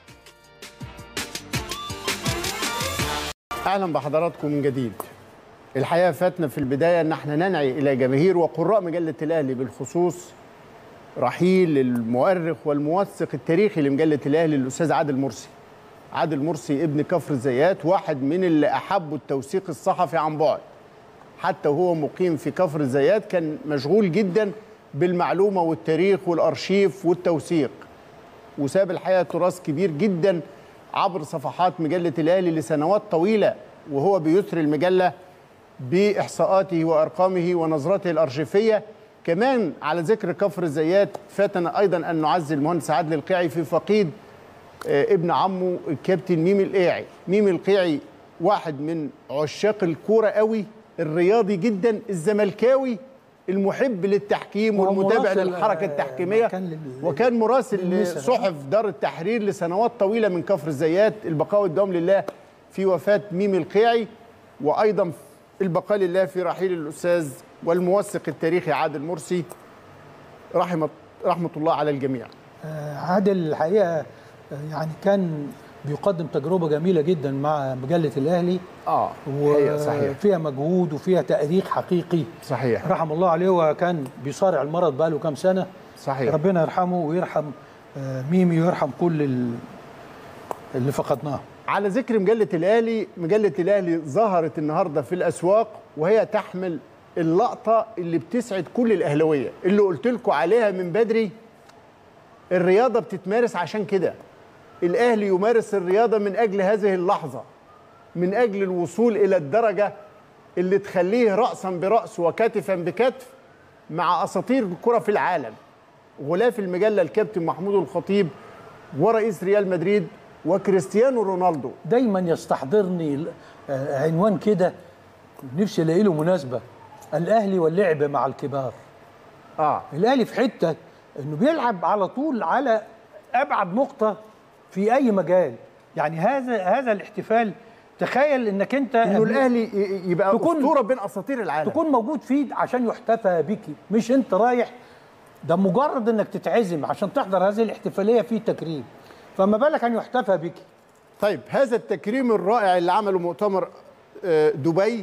اهلا بحضراتكم من جديد الحقيقة فاتنا في البداية ان احنا ننعي الى جماهير وقراء مجلة الاهلي بالخصوص رحيل المؤرخ والموثق التاريخي لمجلة الاهلي الاستاذ عادل مرسي عادل مرسي ابن كفر الزيات واحد من اللي احبوا التوثيق الصحفي عن بعد حتى وهو مقيم في كفر الزيات كان مشغول جدا بالمعلومه والتاريخ والارشيف والتوثيق وساب الحقيقه تراث كبير جدا عبر صفحات مجله الاهلي لسنوات طويله وهو بيثري المجله باحصاءاته وارقامه ونظرته الارشيفيه كمان على ذكر كفر الزيات فاتنا ايضا ان نعزي المهندس عادل القيعي في فقيد آه، ابن عمه الكابتن ميمي القيعي ميمي القيعي واحد من عشاق الكوره قوي الرياضي جدا الزملكاوي المحب للتحكيم وهو والمتابع مراسل، للحركه آه، التحكيميه كان لل- وكان مراسل للنسا. لصحف دار التحرير لسنوات طويله من كفر الزيات البقاء والدوام لله في وفاه ميمي القيعي وايضا البقاء لله في رحيل الاستاذ والموثق التاريخي عادل مرسي رحمه رحمه الله على الجميع آه، عادل الحقيقه آه، يعني كان بيقدم تجربه جميله جدا مع مجله الاهلي اه حقيقة صحيح. وفيها مجهود وفيها تاريخ حقيقي صحيح رحم الله عليه وكان بيصارع المرض بقاله كام سنه صحيح ربنا يرحمه ويرحم آه، ميمي ويرحم كل ال- اللي فقدناه على ذكر مجلة الأهلي مجلة الأهلي ظهرت النهاردة في الأسواق وهي تحمل اللقطة اللي بتسعد كل الأهلوية اللي قلت لكم عليها من بدري الرياضة بتتمارس عشان كده الأهلي يمارس الرياضة من أجل هذه اللحظة من أجل الوصول إلى الدرجة اللي تخليه رأسا برأس وكتفا بكتف مع أساطير الكرة في العالم غلاف المجلة الكابتن محمود الخطيب ورئيس ريال مدريد وكريستيانو رونالدو دايما يستحضرني ال- آه، عنوان كده نفسي الاقي له مناسبه الاهلي واللعب مع الكبار اه الاهلي في حته انه بيلعب على طول على ابعد نقطه في اي مجال يعني هذا هذا الاحتفال تخيل انك انت انه الاهلي ي- يبقى تكون- اسطوره بين اساطير العالم تكون موجود فيه عشان يحتفى بك مش انت رايح ده مجرد انك تتعزم عشان تحضر هذه الاحتفاليه في تكريم فما بالك ان يحتفى بك طيب هذا التكريم الرائع اللي عمله مؤتمر آه، دبي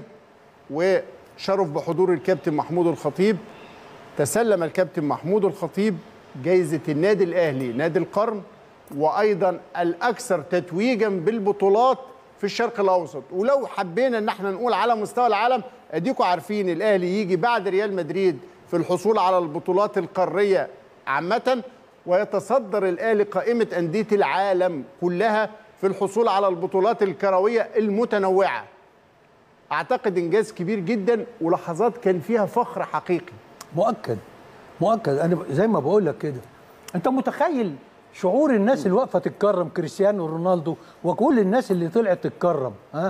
وشرف بحضور الكابتن محمود الخطيب تسلم الكابتن محمود الخطيب جائزة النادي الأهلي نادي القرن وأيضا الأكثر تتويجا بالبطولات في الشرق الأوسط ولو حبينا أن احنا نقول على مستوى العالم أديكوا عارفين الأهلي يجي بعد ريال مدريد في الحصول على البطولات القارية عامة ويتصدر الأهلي قائمة أندية العالم كلها في الحصول على البطولات الكروية المتنوعة أعتقد إنجاز كبير جدا ولحظات كان فيها فخر حقيقي مؤكد مؤكد انا زي ما بقول لك كده انت متخيل شعور الناس اللي واقفه تتكرم كريستيانو رونالدو وكل الناس اللي طلعت تتكرم ها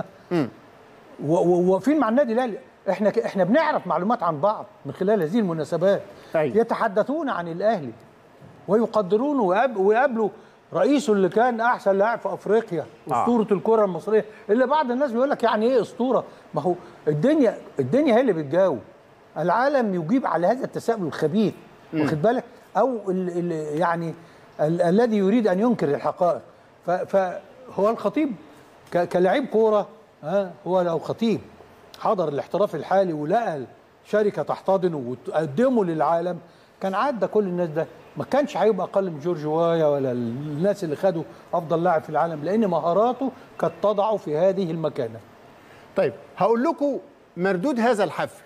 و- و- وواقفين مع النادي الاهلي احنا ك- احنا بنعرف معلومات عن بعض من خلال هذه المناسبات يتحدثون عن الاهلي ويقدرونه ويقاب- ويقابلوا رئيسه اللي كان احسن لاعب في افريقيا آه. اسطوره الكره المصريه اللي بعض الناس بيقول لك يعني ايه اسطوره ما هو الدنيا الدنيا هي اللي بتجاوب العالم يجيب على هذا التساؤل الخبيث واخد بالك او ال ال يعني ال الذي يريد ان ينكر الحقائق ف- فهو الخطيب ك- كلاعب كوره ها هو لو خطيب حضر الاحتراف الحالي ولقى شركه تحتضنه وتقدمه للعالم كان عدى كل الناس ده ما كانش هيبقى اقل من جورج وايا ولا الناس اللي خدوا افضل لاعب في العالم لان مهاراته كانت تضعه في هذه المكانه طيب هقول لكم مردود هذا الحفل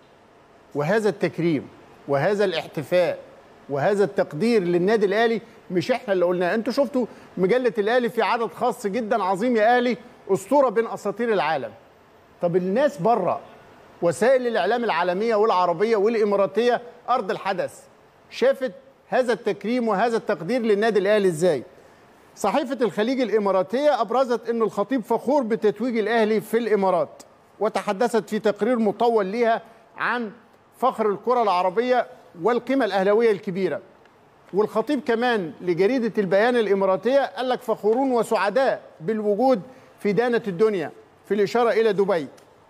وهذا التكريم وهذا الاحتفاء وهذا التقدير للنادي الاهلي مش احنا اللي قلناه انتوا شفتوا مجله الاهلي في عدد خاص جدا عظيم يا اهلي اسطوره بين اساطير العالم طب الناس بره وسائل الاعلام العالميه والعربيه والاماراتيه ارض الحدث شافت هذا التكريم وهذا التقدير للنادي الاهلي ازاي صحيفة الخليج الإماراتية أبرزت أن الخطيب فخور بتتويج الأهلي في الإمارات وتحدثت في تقرير مطول ليها عن فخر الكرة العربية والقيمة الأهلوية الكبيرة والخطيب كمان لجريدة البيان الإماراتية قال لك فخورون وسعداء بالوجود في دانة الدنيا في الإشارة إلى دبي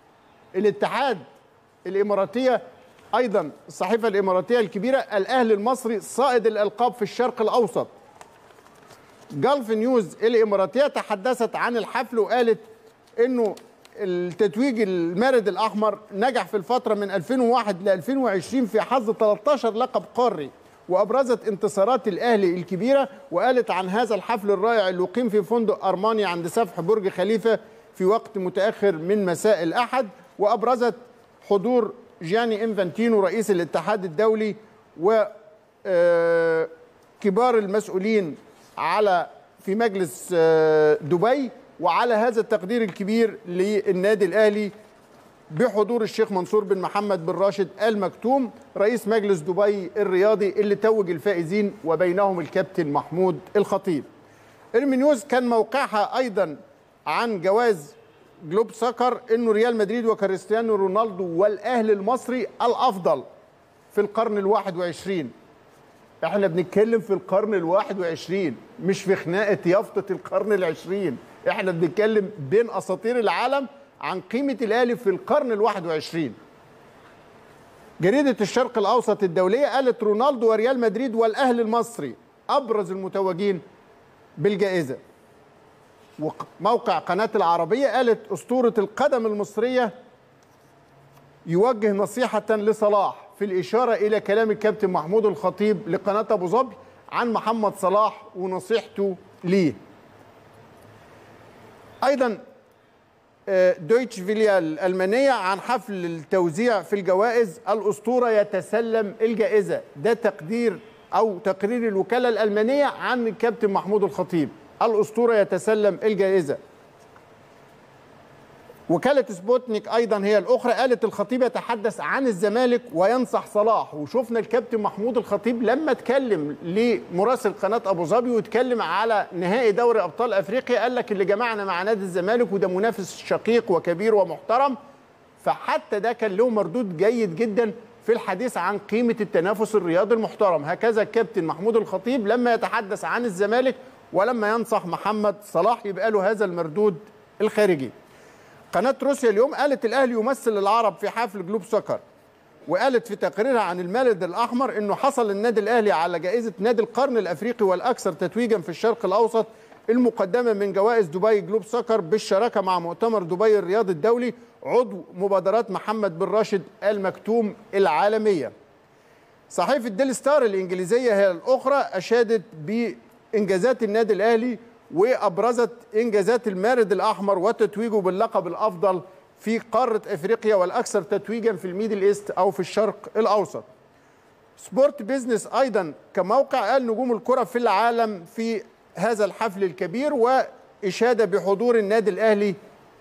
الاتحاد الإماراتية أيضا الصحيفة الإماراتية الكبيرة الأهلي المصري صائد الألقاب في الشرق الأوسط جلف نيوز الإماراتية تحدثت عن الحفل وقالت إنه التتويج المارد الأحمر نجح في الفترة من 2001 ل 2020 في حظ 13 لقب قاري وأبرزت انتصارات الأهلي الكبيرة وقالت عن هذا الحفل الرائع اللي أقيم في فندق أرمانيا عند سفح برج خليفة في وقت متأخر من مساء الأحد وأبرزت حضور جياني إنفانتينو رئيس الاتحاد الدولي و آه، كبار المسؤولين على في مجلس آه، دبي وعلى هذا التقدير الكبير للنادي الاهلي بحضور الشيخ منصور بن محمد بن راشد ال مكتوم رئيس مجلس دبي الرياضي اللي توج الفائزين وبينهم الكابتن محمود الخطيب المنيوز كان موقعها ايضا عن جواز جلوب سكر انه ريال مدريد وكريستيانو رونالدو والاهلي المصري الافضل في القرن الواحد وعشرين احنا بنتكلم في القرن الواحد وعشرين مش في خناقة يافطة القرن العشرين احنا بنتكلم بين اساطير العالم عن قيمة الأهلي في القرن الواحد وعشرين جريدة الشرق الأوسط الدولية قالت رونالدو وريال مدريد والأهلي المصري أبرز المتوجين بالجائزة وموقع قناة العربية قالت أسطورة القدم المصرية يوجه نصيحة لصلاح في الإشارة إلى كلام الكابتن محمود الخطيب لقناة أبو ظبي عن محمد صلاح ونصيحته ليه أيضا آه، دويتش فيليا الألمانية عن حفل التوزيع في الجوائز الأسطورة يتسلم الجائزة ده تقدير أو تقرير الوكالة الألمانية عن الكابتن محمود الخطيب الأسطورة يتسلم الجائزة وكالة سبوتنيك أيضا هي الأخرى قالت الخطيب يتحدث عن الزمالك وينصح صلاح وشفنا الكابتن محمود الخطيب لما اتكلم لمراسل قناة أبو ظبي واتكلم على نهائي دوري أبطال أفريقيا قال لك اللي جمعنا مع نادي الزمالك وده منافس شقيق وكبير ومحترم فحتى ده كان له مردود جيد جدا في الحديث عن قيمة التنافس الرياضي المحترم هكذا الكابتن محمود الخطيب لما يتحدث عن الزمالك ولما ينصح محمد صلاح يبقى له هذا المردود الخارجي قناة روسيا اليوم قالت الأهلي يمثل العرب في حفل جلوب سكر وقالت في تقريرها عن المارد الأحمر أنه حصل النادي الأهلي على جائزة نادي القرن الأفريقي والأكثر تتويجا في الشرق الأوسط المقدمة من جوائز دبي جلوب سكر بالشراكة مع مؤتمر دبي الرياضي الدولي عضو مبادرات محمد بن راشد المكتوم العالمية صحيفة ديل ستار الإنجليزية هي الأخرى أشادت بإنجازات النادي الأهلي وابرزت انجازات المارد الاحمر وتتويجه باللقب الافضل في قاره افريقيا والاكثر تتويجا في الميدل ايست او في الشرق الاوسط. سبورت بيزنس ايضا كموقع قال نجوم الكره في العالم في هذا الحفل الكبير واشاده بحضور النادي الاهلي.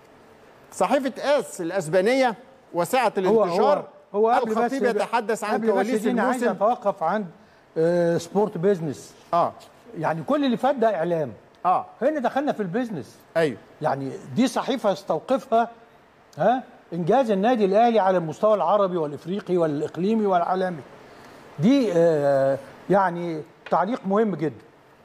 صحيفه اس الاسبانيه وسعه هو الانتشار هو هو قبل الخطيب بس يتحدث عن قبل بس كواليس دي أنا عايز الموسم اتوقف عند آه سبورت بيزنس اه يعني كل اللي فات ده اعلام اه هنا دخلنا في البيزنس ايوه يعني دي صحيفه يستوقفها ها انجاز النادي الاهلي على المستوى العربي والافريقي والاقليمي والعالمي دي آه يعني تعليق مهم جدا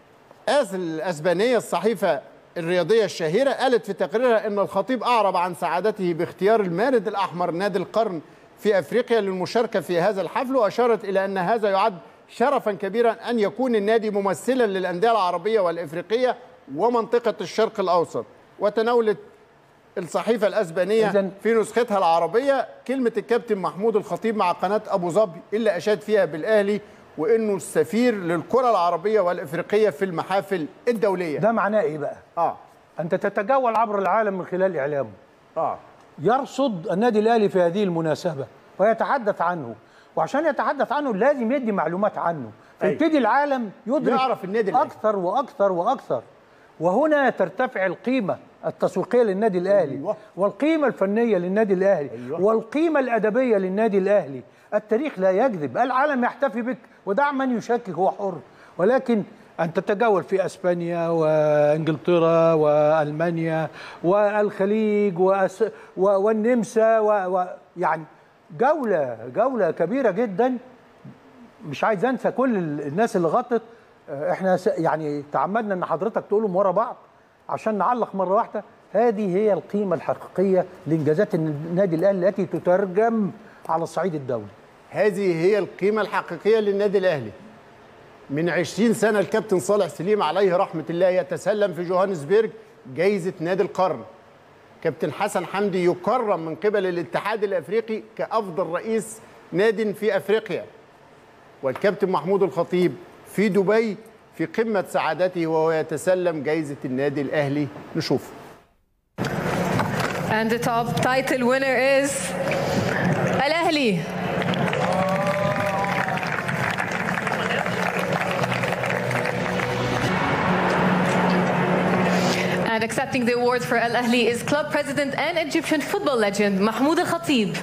آس الأسبانية الصحيفة الرياضية الشهيرة قالت في تقريرها أن الخطيب أعرب عن سعادته باختيار المارد الأحمر نادي القرن في أفريقيا للمشاركة في هذا الحفل وأشارت إلى أن هذا يعد شرفا كبيرا أن يكون النادي ممثلا للأندية العربية والإفريقية ومنطقة الشرق الأوسط وتناولت الصحيفة الأسبانية في نسختها العربية كلمة الكابتن محمود الخطيب مع قناة أبو ظبي اللي أشاد فيها بالأهلي وإنه السفير للكرة العربية والإفريقية في المحافل الدولية ده معناه ايه بقى اه انت تتجول عبر العالم من خلال اعلامه اه يرصد النادي الاهلي في هذه المناسبه ويتحدث عنه وعشان يتحدث عنه لازم يدي معلومات عنه أيوة. فيبتدي العالم يدرك يعرف النادي الأهلي. اكثر واكثر واكثر وهنا ترتفع القيمه التسويقيه للنادي الاهلي أيوة. والقيمه الفنيه للنادي الاهلي أيوة. والقيمه الادبيه للنادي الاهلي التاريخ لا يكذب العالم يحتفي بك ودع من يشكك هو حر ولكن أن تتجول في أسبانيا وإنجلترا وألمانيا والخليج وأس و- والنمسا و... و... يعني جولة جولة كبيرة جدا مش عايز أنسى كل ال- الناس اللي غطت آه، احنا س- يعني تعمدنا ان حضرتك تقولهم ورا بعض عشان نعلق مره واحده هذه هي القيمه الحقيقيه لانجازات النادي الاهلي التي تترجم على الصعيد الدولي هذه هي القيمة الحقيقية للنادي الأهلي من 20 سنة الكابتن صالح سليم عليه رحمة الله يتسلم في جوهانسبرج جايزة نادي القرن كابتن حسن حمدي يكرم من قبل الاتحاد الأفريقي كأفضل رئيس ناد في أفريقيا والكابتن محمود الخطيب في دبي في قمة سعادته وهو يتسلم جايزة النادي الأهلي نشوف And the top title winner is Al-Ahli. And accepting the award for Al Ahli is club president and Egyptian football legend Mahmoud Al Khatib.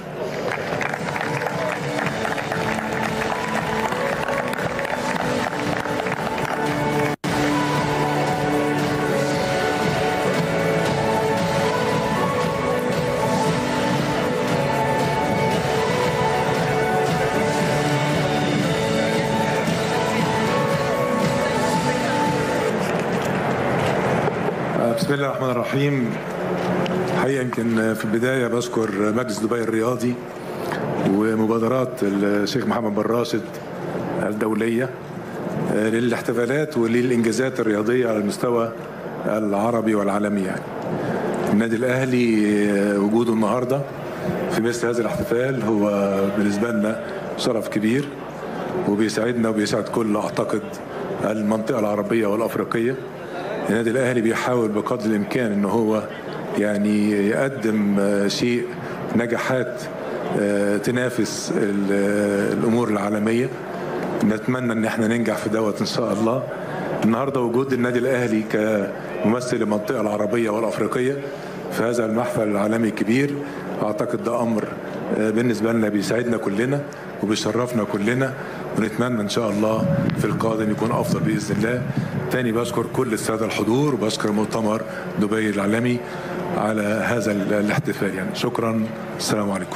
بسم الله الرحمن الرحيم الحقيقه يمكن في البدايه بشكر مجلس دبي الرياضي ومبادرات الشيخ محمد بن راشد الدوليه للاحتفالات وللانجازات الرياضيه على المستوى العربي والعالمي يعني. النادي الاهلي وجوده النهارده في مثل هذا الاحتفال هو بالنسبه لنا شرف كبير وبيسعدنا وبيسعد كل اعتقد المنطقه العربيه والافريقيه النادي الاهلي بيحاول بقدر الامكان ان هو يعني يقدم شيء نجاحات تنافس الامور العالميه نتمنى ان احنا ننجح في دوت ان شاء الله النهارده وجود النادي الاهلي كممثل المنطقه العربيه والافريقيه في هذا المحفل العالمي الكبير اعتقد ده امر بالنسبه لنا بيسعدنا كلنا وبيشرفنا كلنا ونتمنى ان شاء الله في القادم يكون افضل باذن الله تاني بشكر كل الساده الحضور وبشكر مؤتمر دبي العالمي على هذا الاحتفال يعني شكرا السلام عليكم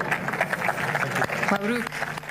مبروك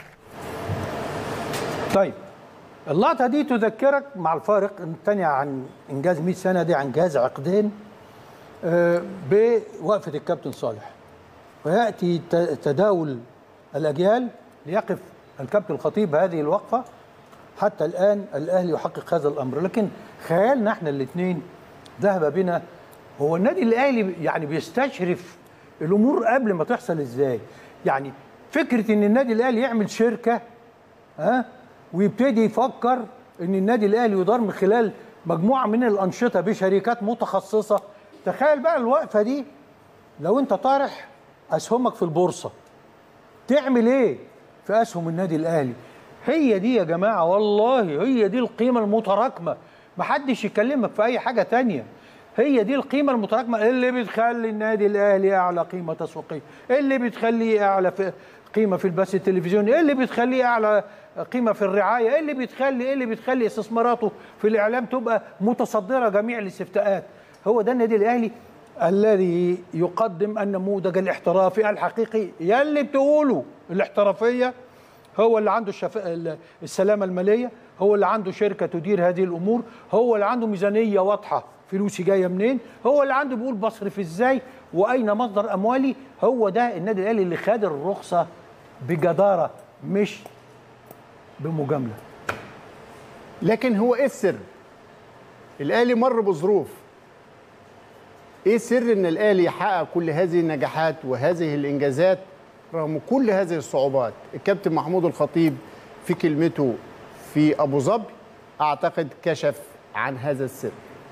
طيب اللقطة دي تذكرك مع الفارق الثانية عن إنجاز 100 سنة دي عن جهاز عقدين آه، بوقفة الكابتن صالح ويأتي ت- تداول الأجيال ليقف الكابتن الخطيب هذه الوقفة حتى الآن الأهلي يحقق هذا الأمر لكن خيالنا احنا الاثنين ذهب بنا هو النادي الأهلي يعني بيستشرف الأمور قبل ما تحصل إزاي يعني فكرة إن النادي الأهلي يعمل شركة ها ويبتدي يفكر ان النادي الاهلي يدار من خلال مجموعه من الانشطه بشركات متخصصه تخيل بقى الوقفه دي لو انت طارح اسهمك في البورصه تعمل ايه في اسهم النادي الاهلي هي دي يا جماعه والله هي دي القيمه المتراكمه محدش يكلمك في اي حاجه تانية هي دي القيمه المتراكمه اللي بتخلي النادي الاهلي اعلى قيمه تسويقيه اللي بتخليه اعلى في قيمه في البث التلفزيوني اللي بتخليه اعلى قيمه في الرعايه اللي بتخلي اللي بتخلي استثماراته في الاعلام تبقى متصدره جميع الاستفتاءات هو ده النادي الاهلي الذي يقدم النموذج الاحترافي الحقيقي يلي بتقوله الاحترافيه هو اللي عنده الشف... ال- السلامه الماليه هو اللي عنده شركه تدير هذه الامور هو اللي عنده ميزانيه واضحه فلوسي جايه منين هو اللي عنده بيقول بصرف ازاي واين مصدر اموالي هو ده النادي الاهلي اللي خد الرخصه بجداره مش بمجامله لكن هو ايه السر؟ الاهلي مر بظروف ايه سر ان الاهلي يحقق كل هذه النجاحات وهذه الانجازات رغم كل هذه الصعوبات الكابتن محمود الخطيب في كلمته في ابو ظبي اعتقد كشف عن هذا السر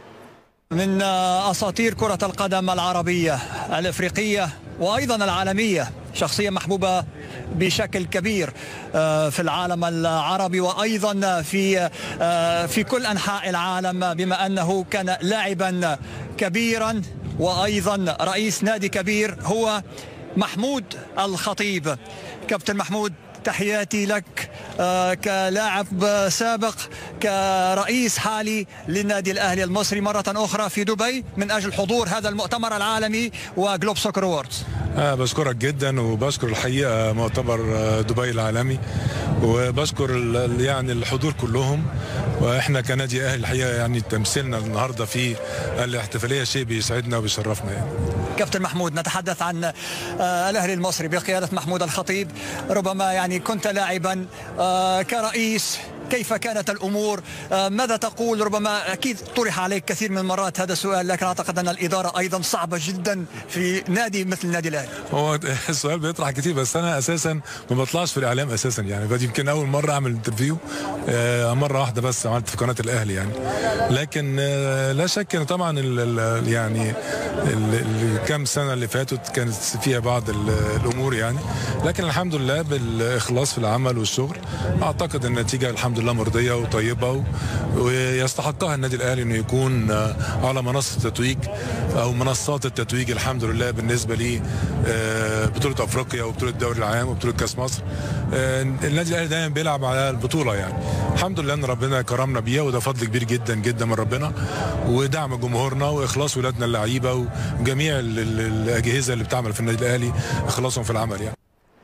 من اساطير كره القدم العربيه الافريقيه وايضا العالميه شخصيه محبوبه بشكل كبير آه، في العالم العربي وايضا في آه، في كل انحاء العالم بما انه كان لاعبا كبيرا وايضا رئيس نادي كبير هو محمود الخطيب كابتن محمود تحياتي لك آه، كلاعب سابق كرئيس حالي للنادي الاهلي المصري مره اخرى في دبي من اجل حضور هذا المؤتمر العالمي وجلوب سوكر ووردز آه بشكرك جدا وبشكر الحقيقه مؤتمر آه، دبي العالمي وبشكر ال- ال- يعني الحضور كلهم واحنا كنادي اهلي الحقيقه يعني تمثيلنا النهارده في الاحتفاليه شيء بيسعدنا وبيشرفنا يعني كابتن محمود نتحدث عن آه، الاهلي المصري بقياده محمود الخطيب ربما يعني كنت لاعبا آه، كرئيس كيف كانت الامور آه، ماذا تقول ربما اكيد طرح عليك كثير من المرات هذا السؤال لكن اعتقد ان الاداره ايضا صعبه جدا في نادي مثل النادي الاهلي هو السؤال بيطرح كتير بس انا اساسا ما بطلعش في الاعلام اساسا يعني بدي يمكن اول مره اعمل انترفيو آه، مره واحده بس عملت في قناه الاهلي يعني لكن آه، لا شك ان طبعا ال ال يعني ال- الكام سنه اللي فاتت كانت فيها بعض ال- الامور يعني لكن الحمد لله بالاخلاص في العمل والشغل اعتقد النتيجه الحمد لله مرضيه وطيبه و- ويستحقها النادي الاهلي انه يكون آه، على منصه التتويج او منصات التتويج الحمد لله بالنسبه لي آه، بطوله افريقيا وبطوله الدوري العام وبطوله كاس مصر آه، النادي الاهلي دايما بيلعب على البطوله يعني الحمد لله ان ربنا كرمنا بيها وده فضل كبير جدا جدا من ربنا ودعم جمهورنا واخلاص ولادنا اللعيبه وجميع ال- ال- الاجهزه اللي بتعمل في النادي الاهلي اخلاصهم في العمل يعني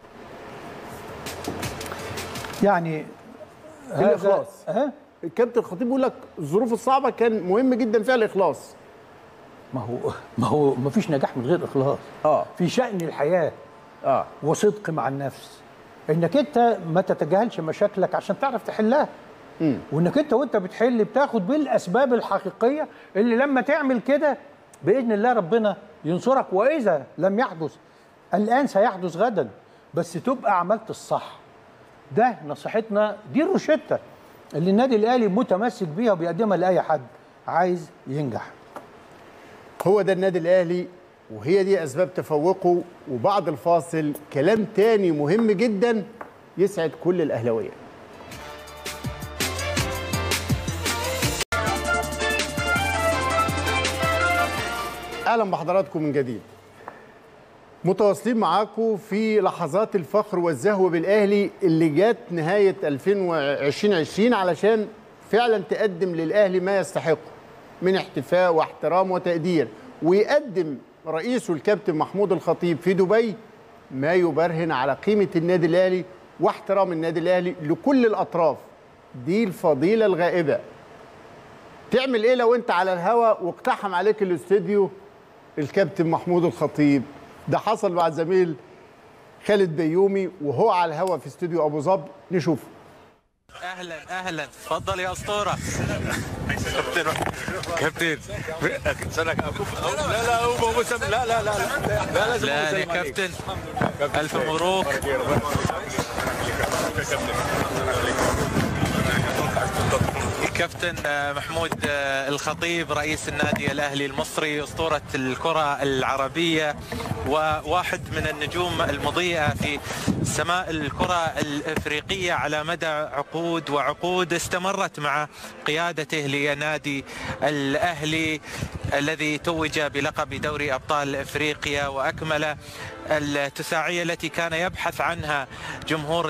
يعني هذا- الاخلاص الكابتن الخطيب بيقول لك الظروف الصعبه كان مهم جدا فيها الاخلاص ما هو ما هو ما فيش نجاح من غير اخلاص اه في شأن الحياه اه وصدق مع النفس انك انت ما تتجاهلش مشاكلك عشان تعرف تحلها مم. وانك انت وانت بتحل بتاخد بالاسباب الحقيقيه اللي لما تعمل كده باذن الله ربنا ينصرك واذا لم يحدث الان سيحدث غدا بس تبقى عملت الصح ده نصيحتنا دي الروشته اللي النادي الاهلي متمسك بيها وبيقدمها لاي حد عايز ينجح هو ده النادي الاهلي وهي دي اسباب تفوقه وبعد الفاصل كلام تاني مهم جدا يسعد كل الاهلاويه اهلا بحضراتكم من جديد متواصلين معاكم في لحظات الفخر والزهو بالاهلي اللي جت نهايه 2020 علشان فعلا تقدم للاهلي ما يستحقه من احتفاء واحترام وتقدير ويقدم رئيسه الكابتن محمود الخطيب في دبي ما يبرهن على قيمه النادي الاهلي واحترام النادي الاهلي لكل الاطراف دي الفضيله الغائبه تعمل ايه لو انت على الهوا واقتحم عليك الاستوديو الكابتن محمود الخطيب ده حصل مع الزميل خالد بيومي وهو على الهوا في استوديو ابو ظبي نشوفه اهلا اهلا اتفضل يا اسطوره كابتن كابتن سنك لا لا هو ابو سم لا لا لا لا لا لازم لا يا كابتن الف مبروك كابتن محمود الخطيب رئيس النادي الاهلي المصري اسطوره الكره العربيه وواحد من النجوم المضيئه في سماء الكره الافريقيه على مدى عقود وعقود استمرت مع قيادته لنادي الاهلي الذي توج بلقب دوري ابطال افريقيا واكمل التساعيه التي كان يبحث عنها جمهور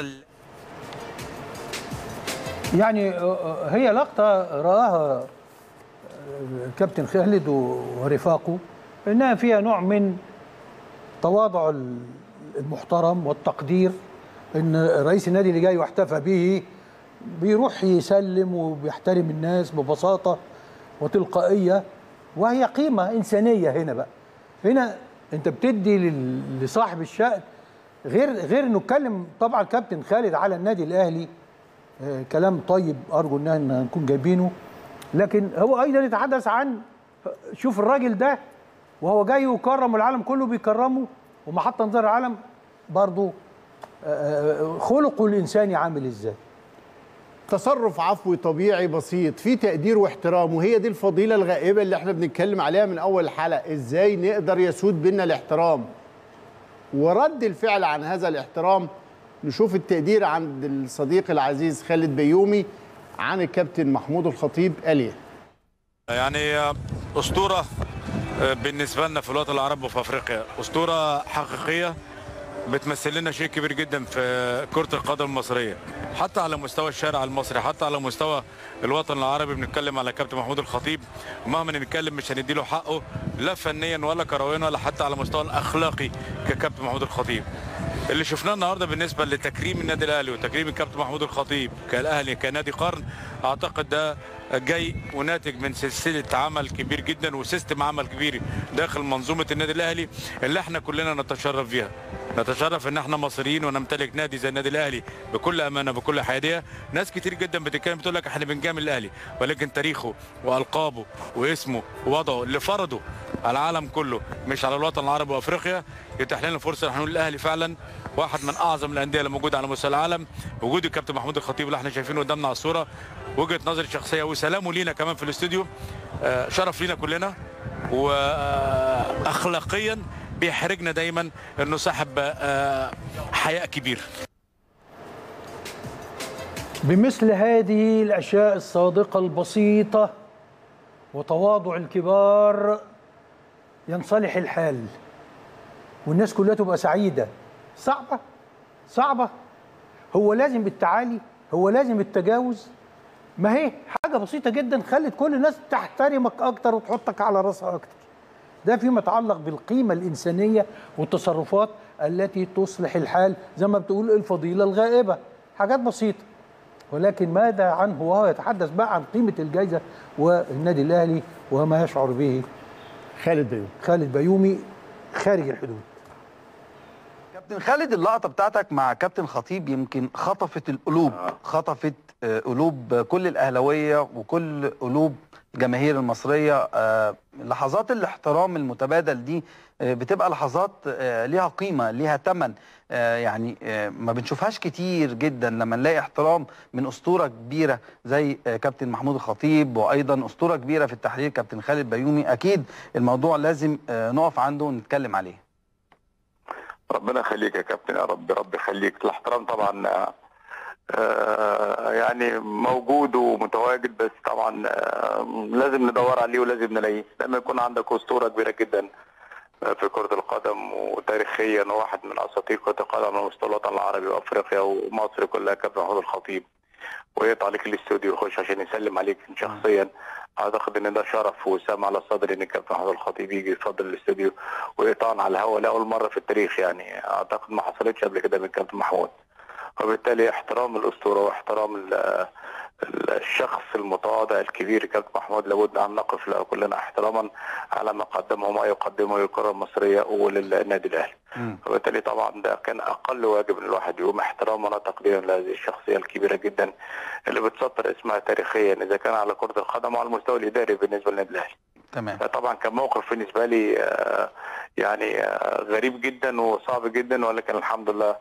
يعني هي لقطة رآها الكابتن خالد ورفاقه إنها فيها نوع من تواضع المحترم والتقدير إن رئيس النادي اللي جاي واحتفى به بيروح يسلم وبيحترم الناس ببساطة وتلقائية وهي قيمة إنسانية هنا بقى هنا أنت بتدي لصاحب الشأن غير غير إنه اتكلم طبعا كابتن خالد على النادي الأهلي آه كلام طيب ارجو ان نكون جايبينه لكن هو ايضا يتحدث عن شوف الراجل ده وهو جاي يكرم والعالم كله بيكرمه ومحط انظار العالم برضه آه خلقه الانساني عامل ازاي تصرف عفوي طبيعي بسيط في تقدير واحترام وهي دي الفضيله الغائبه اللي احنا بنتكلم عليها من اول الحلقه ازاي نقدر يسود بينا الاحترام ورد الفعل عن هذا الاحترام نشوف التقدير عند الصديق العزيز خالد بيومي عن الكابتن محمود الخطيب قال ايه يعني اسطوره بالنسبه لنا في الوطن العربي وفي افريقيا اسطوره حقيقيه بتمثل لنا شيء كبير جدا في كره القدم المصريه حتى على مستوى الشارع المصري حتى على مستوى الوطن العربي بنتكلم على كابتن محمود الخطيب ومهما نتكلم مش هنديله حقه لا فنيا ولا كرويا ولا حتى على المستوى الاخلاقي ككابتن محمود الخطيب اللي شفناه النهارده بالنسبه لتكريم النادي الاهلي وتكريم الكابتن محمود الخطيب كالاهلي كنادي قرن اعتقد ده جاي وناتج من سلسله عمل كبير جدا وسيستم عمل كبير داخل منظومه النادي الاهلي اللي احنا كلنا نتشرف بيها نتشرف ان احنا مصريين ونمتلك نادي زي النادي الاهلي بكل امانه بكل حياديه ناس كتير جدا بتتكلم بتقول لك احنا بنجامل الاهلي ولكن تاريخه والقابه واسمه ووضعه اللي فرضه على العالم كله مش على الوطن العربي وافريقيا يتيح لنا فرصه نحن نقول الاهلي فعلا واحد من اعظم الانديه اللي موجوده على مستوى العالم وجود الكابتن محمود الخطيب اللي احنا شايفينه قدامنا على الصوره وجهه نظري شخصيه وسلامه لينا كمان في الاستوديو شرف لينا كلنا واخلاقيا بيحرجنا دايما انه صاحب حياء كبير بمثل هذه الاشياء الصادقه البسيطه وتواضع الكبار ينصلح الحال والناس كلها تبقى سعيده صعبه صعبه هو لازم بالتعالي هو لازم التجاوز ما هي حاجه بسيطه جدا خلت كل الناس تحترمك اكتر وتحطك على راسها اكتر ده فيما يتعلق بالقيمه الانسانيه والتصرفات التي تصلح الحال زي ما بتقول الفضيله الغائبه حاجات بسيطه ولكن ماذا عنه وهو يتحدث بقى عن قيمه الجائزه والنادي الاهلي وما يشعر به خالد بيومي خالد بيومي خارج الحدود كابتن خالد اللقطه بتاعتك مع كابتن خطيب يمكن خطفت القلوب خطفت آه، قلوب كل الاهلاويه وكل قلوب الجماهير المصريه آه، لحظات الاحترام المتبادل دي آه، بتبقى لحظات آه، ليها قيمه ليها ثمن يعني آه، ما بنشوفهاش كتير جدا لما نلاقي احترام من اسطوره كبيره زي آه، كابتن محمود الخطيب وايضا اسطوره كبيره في التحليل كابتن خالد بيومي اكيد الموضوع لازم آه، نقف عنده ونتكلم عليه ربنا يخليك يا كابتن يا رب رب يخليك الاحترام طبعا آه، آه، يعني موجود ومتواجد بس طبعا آه، لازم ندور عليه ولازم نلاقيه لما يكون عندك اسطوره كبيره جدا آه، في كرة القدم وتاريخيا واحد من اساطير كرة القدم على مستوى الوطن العربي وافريقيا ومصر كلها كابتن محمود الخطيب ويقطع عليك الاستوديو يخش عشان يسلم عليك شخصيا اعتقد ان ده شرف وسام على الصدر ان الكابتن محمود الخطيب يجي يفضل الاستوديو ويقطعنا على الهواء لاول مره في التاريخ يعني اعتقد ما حصلتش قبل كده من الكابتن محمود وبالتالي احترام الاسطوره واحترام ال- ال- الشخص المتواضع الكبير كابتن محمود لابد ان نقف له كلنا احتراما على ما قدمه وما يقدمه للكره المصريه وللنادي الاهلي وبالتالي طبعا ده كان اقل واجب ان الواحد يقوم احتراما وتقديرا لهذه الشخصيه الكبيره جدا اللي بتسطر اسمها تاريخيا اذا كان على كره القدم وعلى المستوى الاداري بالنسبه للنادي الاهلي تمام طبعا كان موقف بالنسبه لي آه، يعني آه، غريب جدا وصعب جدا ولكن الحمد لله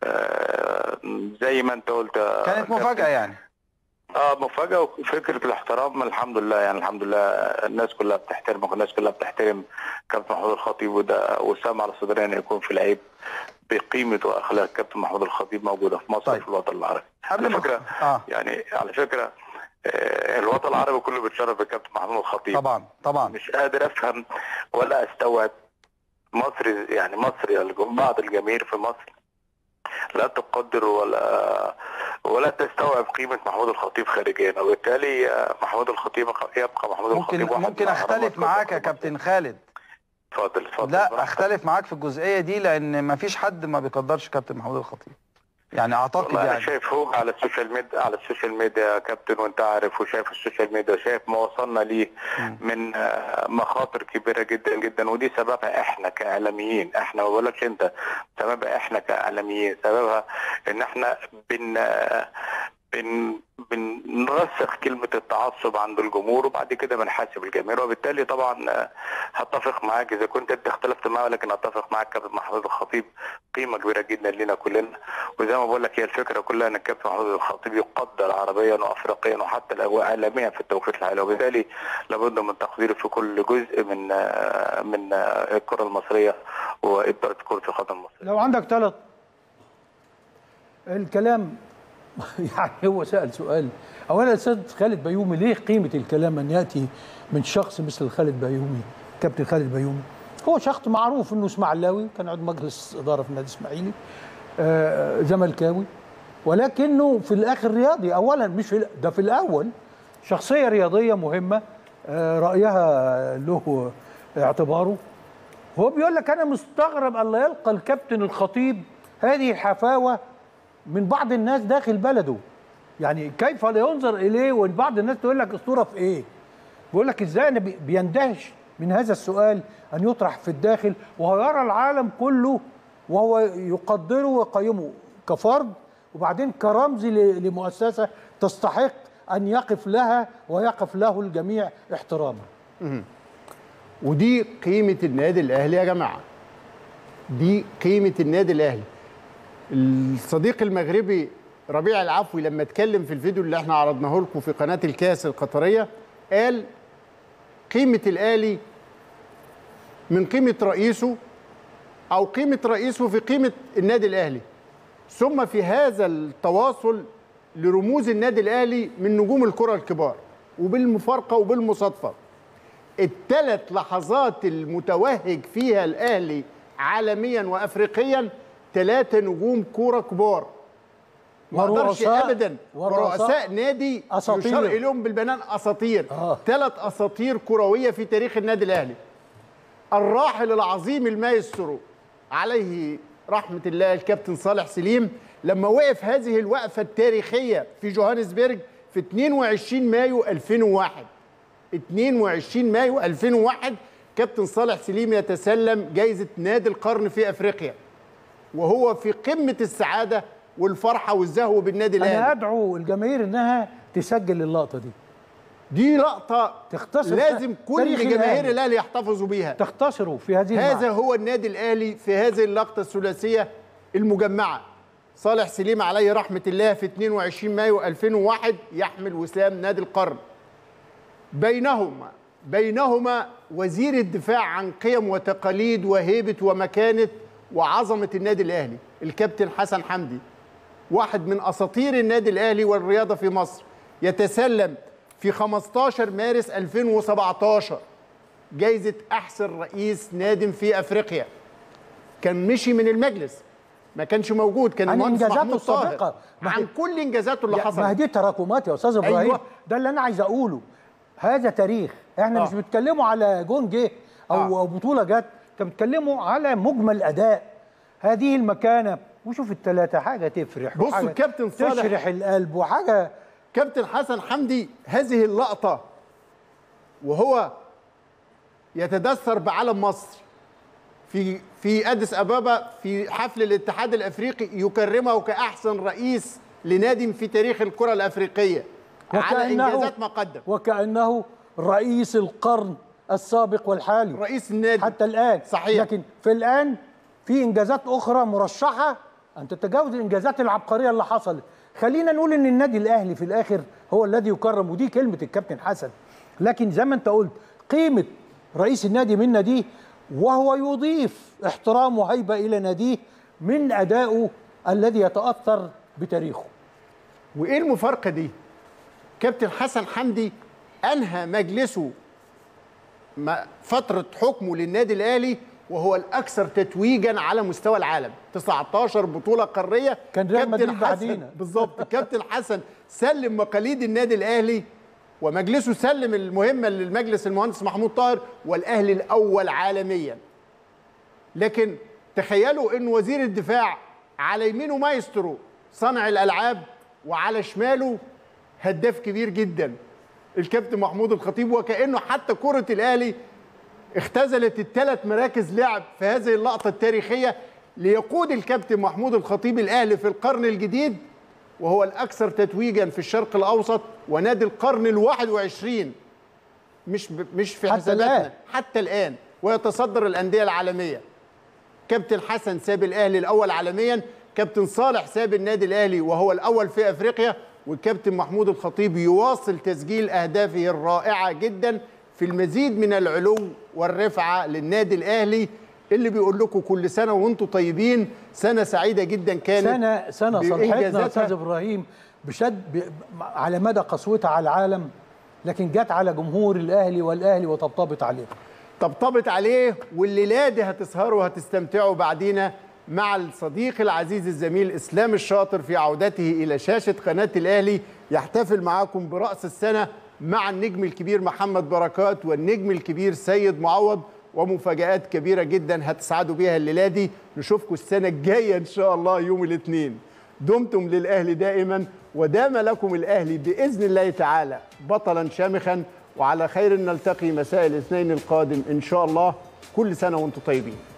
آه، زي ما انت قلت آه، كانت مفاجاه يعني اه مفاجأة وفكرة الاحترام الحمد لله يعني الحمد لله الناس كلها بتحترمك والناس كلها بتحترم كابتن محمود الخطيب وده وسام على صدرنا ان يكون في لعيب بقيمة واخلاق كابتن محمود الخطيب موجودة في مصر في الوطن العربي على فكرة اه يعني على فكرة آه، الوطن العربي كله بيتشرف بكابتن محمود الخطيب طبعا طبعا مش قادر افهم ولا استوعب مصر يعني مصر يعني بعض الجماهير في مصر لا تقدر ولا ولا تستوعب قيمة محمود الخطيب خارجيا وبالتالي آه، محمود الخطيب يبقى محمود ممكن الخطيب واحد ممكن من اختلف معاك يا كابتن خالد اتفضل اتفضل لا اختلف معاك في الجزئيه دي لان ما فيش حد ما بيقدرش كابتن محمود الخطيب يعني اعتقد والله انا يعني شايف هو على السوشيال ميديا على السوشيال ميديا يا كابتن وانت عارف وشايف السوشيال ميديا شايف ما وصلنا ليه من آه، مخاطر كبيره جدا جدا ودي سببها احنا كاعلاميين احنا ما بقولكش انت سببها احنا كاعلاميين سببها ان احنا بن آه، بن بنرسخ كلمة التعصب عند الجمهور وبعد كده بنحاسب الجماهير وبالتالي طبعا آه، هتفق معاك إذا كنت أنت اختلفت معايا لكن أتفق معاك كابتن محمود الخطيب قيمة كبيرة جدا لنا كلنا وزي ما بقول لك هي الفكرة كلها أن الكابتن محمود الخطيب يقدر عربيا وأفريقيا وحتى الأجواء عالميا في التوقيت الحالي وبالتالي لابد من تقديره في كل جزء من آه، من آه، الكرة المصرية وإدارة كرة القدم المصرية لو عندك ثلاث الكلام يعني هو سأل سؤال أولا الأستاذ خالد بيومي ليه قيمة الكلام أن يأتي من شخص مثل خالد بيومي كابتن خالد بيومي هو شخص معروف أنه إسماعيلاوي كان عضو مجلس إدارة في النادي الإسماعيلي آه زملكاوي ولكنه في الآخر رياضي أولا مش في ده في الأول شخصية رياضية مهمة آه رأيها له اعتباره هو بيقول لك أنا مستغرب أن لا يلقى الكابتن الخطيب هذه الحفاوة من بعض الناس داخل بلده يعني كيف لا ينظر اليه وبعض الناس تقول لك اسطوره في ايه بيقول لك ازاي انا بي- بيندهش من هذا السؤال ان يطرح في الداخل وهو يرى العالم كله وهو يقدره ويقيمه كفرد وبعدين كرمز ل- لمؤسسه تستحق ان يقف لها ويقف له الجميع احتراما مهم. ودي قيمة النادي الأهلي يا جماعة دي قيمة النادي الأهلي الصديق المغربي ربيع العفوي لما اتكلم في الفيديو اللي احنا عرضناه لكم في قناة الكاس القطرية قال قيمة الأهلي من قيمة رئيسه أو قيمة رئيسه في قيمة النادي الأهلي ثم في هذا التواصل لرموز النادي الأهلي من نجوم الكرة الكبار وبالمفارقة وبالمصادفة الثلاث لحظات المتوهج فيها الأهلي عالميا وأفريقيا ثلاثة نجوم كورة كبار ما اقدرش ورؤساء- ابدا ورؤساء ورؤساء نادي أساطير. يشار اليهم بالبنان اساطير ثلاث اساطير كرويه في تاريخ النادي الاهلي الراحل العظيم المايسترو عليه رحمه الله الكابتن صالح سليم لما وقف هذه الوقفه التاريخيه في جوهانسبرج في 22 مايو 2001 22 مايو 2001 كابتن صالح سليم يتسلم جائزه نادي القرن في افريقيا وهو في قمه السعاده والفرحه والزهو بالنادي انا الاهلي ادعو الجماهير انها تسجل اللقطه دي دي لقطه تختصر لازم كل تاريخ جماهير الأهلي. الاهلي يحتفظوا بيها تختصروا في هذه هذا المعركة. هو النادي الاهلي في هذه اللقطه الثلاثيه المجمعه صالح سليم عليه رحمه الله في 22 مايو 2001 يحمل وسام نادي القرن بينهما بينهما وزير الدفاع عن قيم وتقاليد وهيبه ومكانه وعظمه النادي الاهلي الكابتن حسن حمدي واحد من اساطير النادي الاهلي والرياضه في مصر يتسلم في 15 مارس 2017 جايزه احسن رئيس نادي في افريقيا كان مشي من المجلس ما كانش موجود كان عن المهندس إنجازاته محمود طاهر السابقة. ما عن هي- كل انجازاته اللي يا- حصلت ما هي دي تراكمات يا استاذ ابراهيم أيوة. ده اللي انا عايز اقوله هذا تاريخ احنا آه. مش بنتكلموا على جون جه او آه. أو بطوله جت كان بنتكلموا على مجمل اداء هذه المكانه وشوف الثلاثه حاجه تفرح بصوا وحاجة الكابتن صالح تشرح القلب وحاجه كابتن حسن حمدي هذه اللقطة وهو يتدثر بعلم مصر في في اديس ابابا في حفل الاتحاد الافريقي يكرمه كاحسن رئيس لنادي في تاريخ الكره الافريقيه على انجازات ما قدم وكانه رئيس القرن السابق والحالي رئيس النادي حتى الان صحيح. لكن في الان في انجازات اخرى مرشحه ان تتجاوز الانجازات العبقريه اللي حصلت خلينا نقول ان النادي الاهلي في الاخر هو الذي يكرم ودي كلمه الكابتن حسن لكن زي ما انت قلت قيمه رئيس النادي من ناديه وهو يضيف احترام وهيبه الى ناديه من ادائه الذي يتاثر بتاريخه وايه المفارقه دي كابتن حسن حمدي انهى مجلسه ما- فتره حكمه للنادي الاهلي وهو الاكثر تتويجا على مستوى العالم 19 بطوله قاريه كان ريال مدريد حسن بعدينا. بالظبط كابتن حسن سلم مقاليد النادي الاهلي ومجلسه سلم المهمه للمجلس المهندس محمود طاهر والاهلي الاول عالميا لكن تخيلوا ان وزير الدفاع على يمينه مايسترو صانع الالعاب وعلى شماله هداف كبير جدا الكابتن محمود الخطيب وكانه حتى كره الاهلي اختزلت الثلاث مراكز لعب في هذه اللقطه التاريخيه ليقود الكابتن محمود الخطيب الاهلي في القرن الجديد وهو الاكثر تتويجا في الشرق الاوسط ونادي القرن الواحد وعشرين مش ب... مش في حتى حساباتنا الآن. حتى الان ويتصدر الانديه العالميه كابتن حسن ساب الاهلي الاول عالميا كابتن صالح ساب النادي الاهلي وهو الاول في افريقيا والكابتن محمود الخطيب يواصل تسجيل اهدافه الرائعه جدا في المزيد من العلو والرفعه للنادي الاهلي اللي بيقول لكم كل سنه وانتم طيبين سنه سعيده جدا كانت سنه سنه صلحتنا يا بإنجازاتها. استاذ ابراهيم بشد ب... على مدى قسوتها على العالم لكن جت على جمهور الاهلي والاهلي وطبطبت عليه طبطبت عليه والليله دي هتسهروا وهتستمتعوا بعدينا مع الصديق العزيز الزميل اسلام الشاطر في عودته الى شاشه قناه الاهلي يحتفل معاكم براس السنه مع النجم الكبير محمد بركات والنجم الكبير سيد معوض ومفاجآت كبيرة جدا هتسعدوا بيها الليلة دي نشوفكم السنة الجاية إن شاء الله يوم الاثنين دمتم للأهلي دائما ودام لكم الأهلي بإذن الله تعالى بطلا شامخا وعلى خير نلتقي مساء الاثنين القادم إن شاء الله كل سنة وانتم طيبين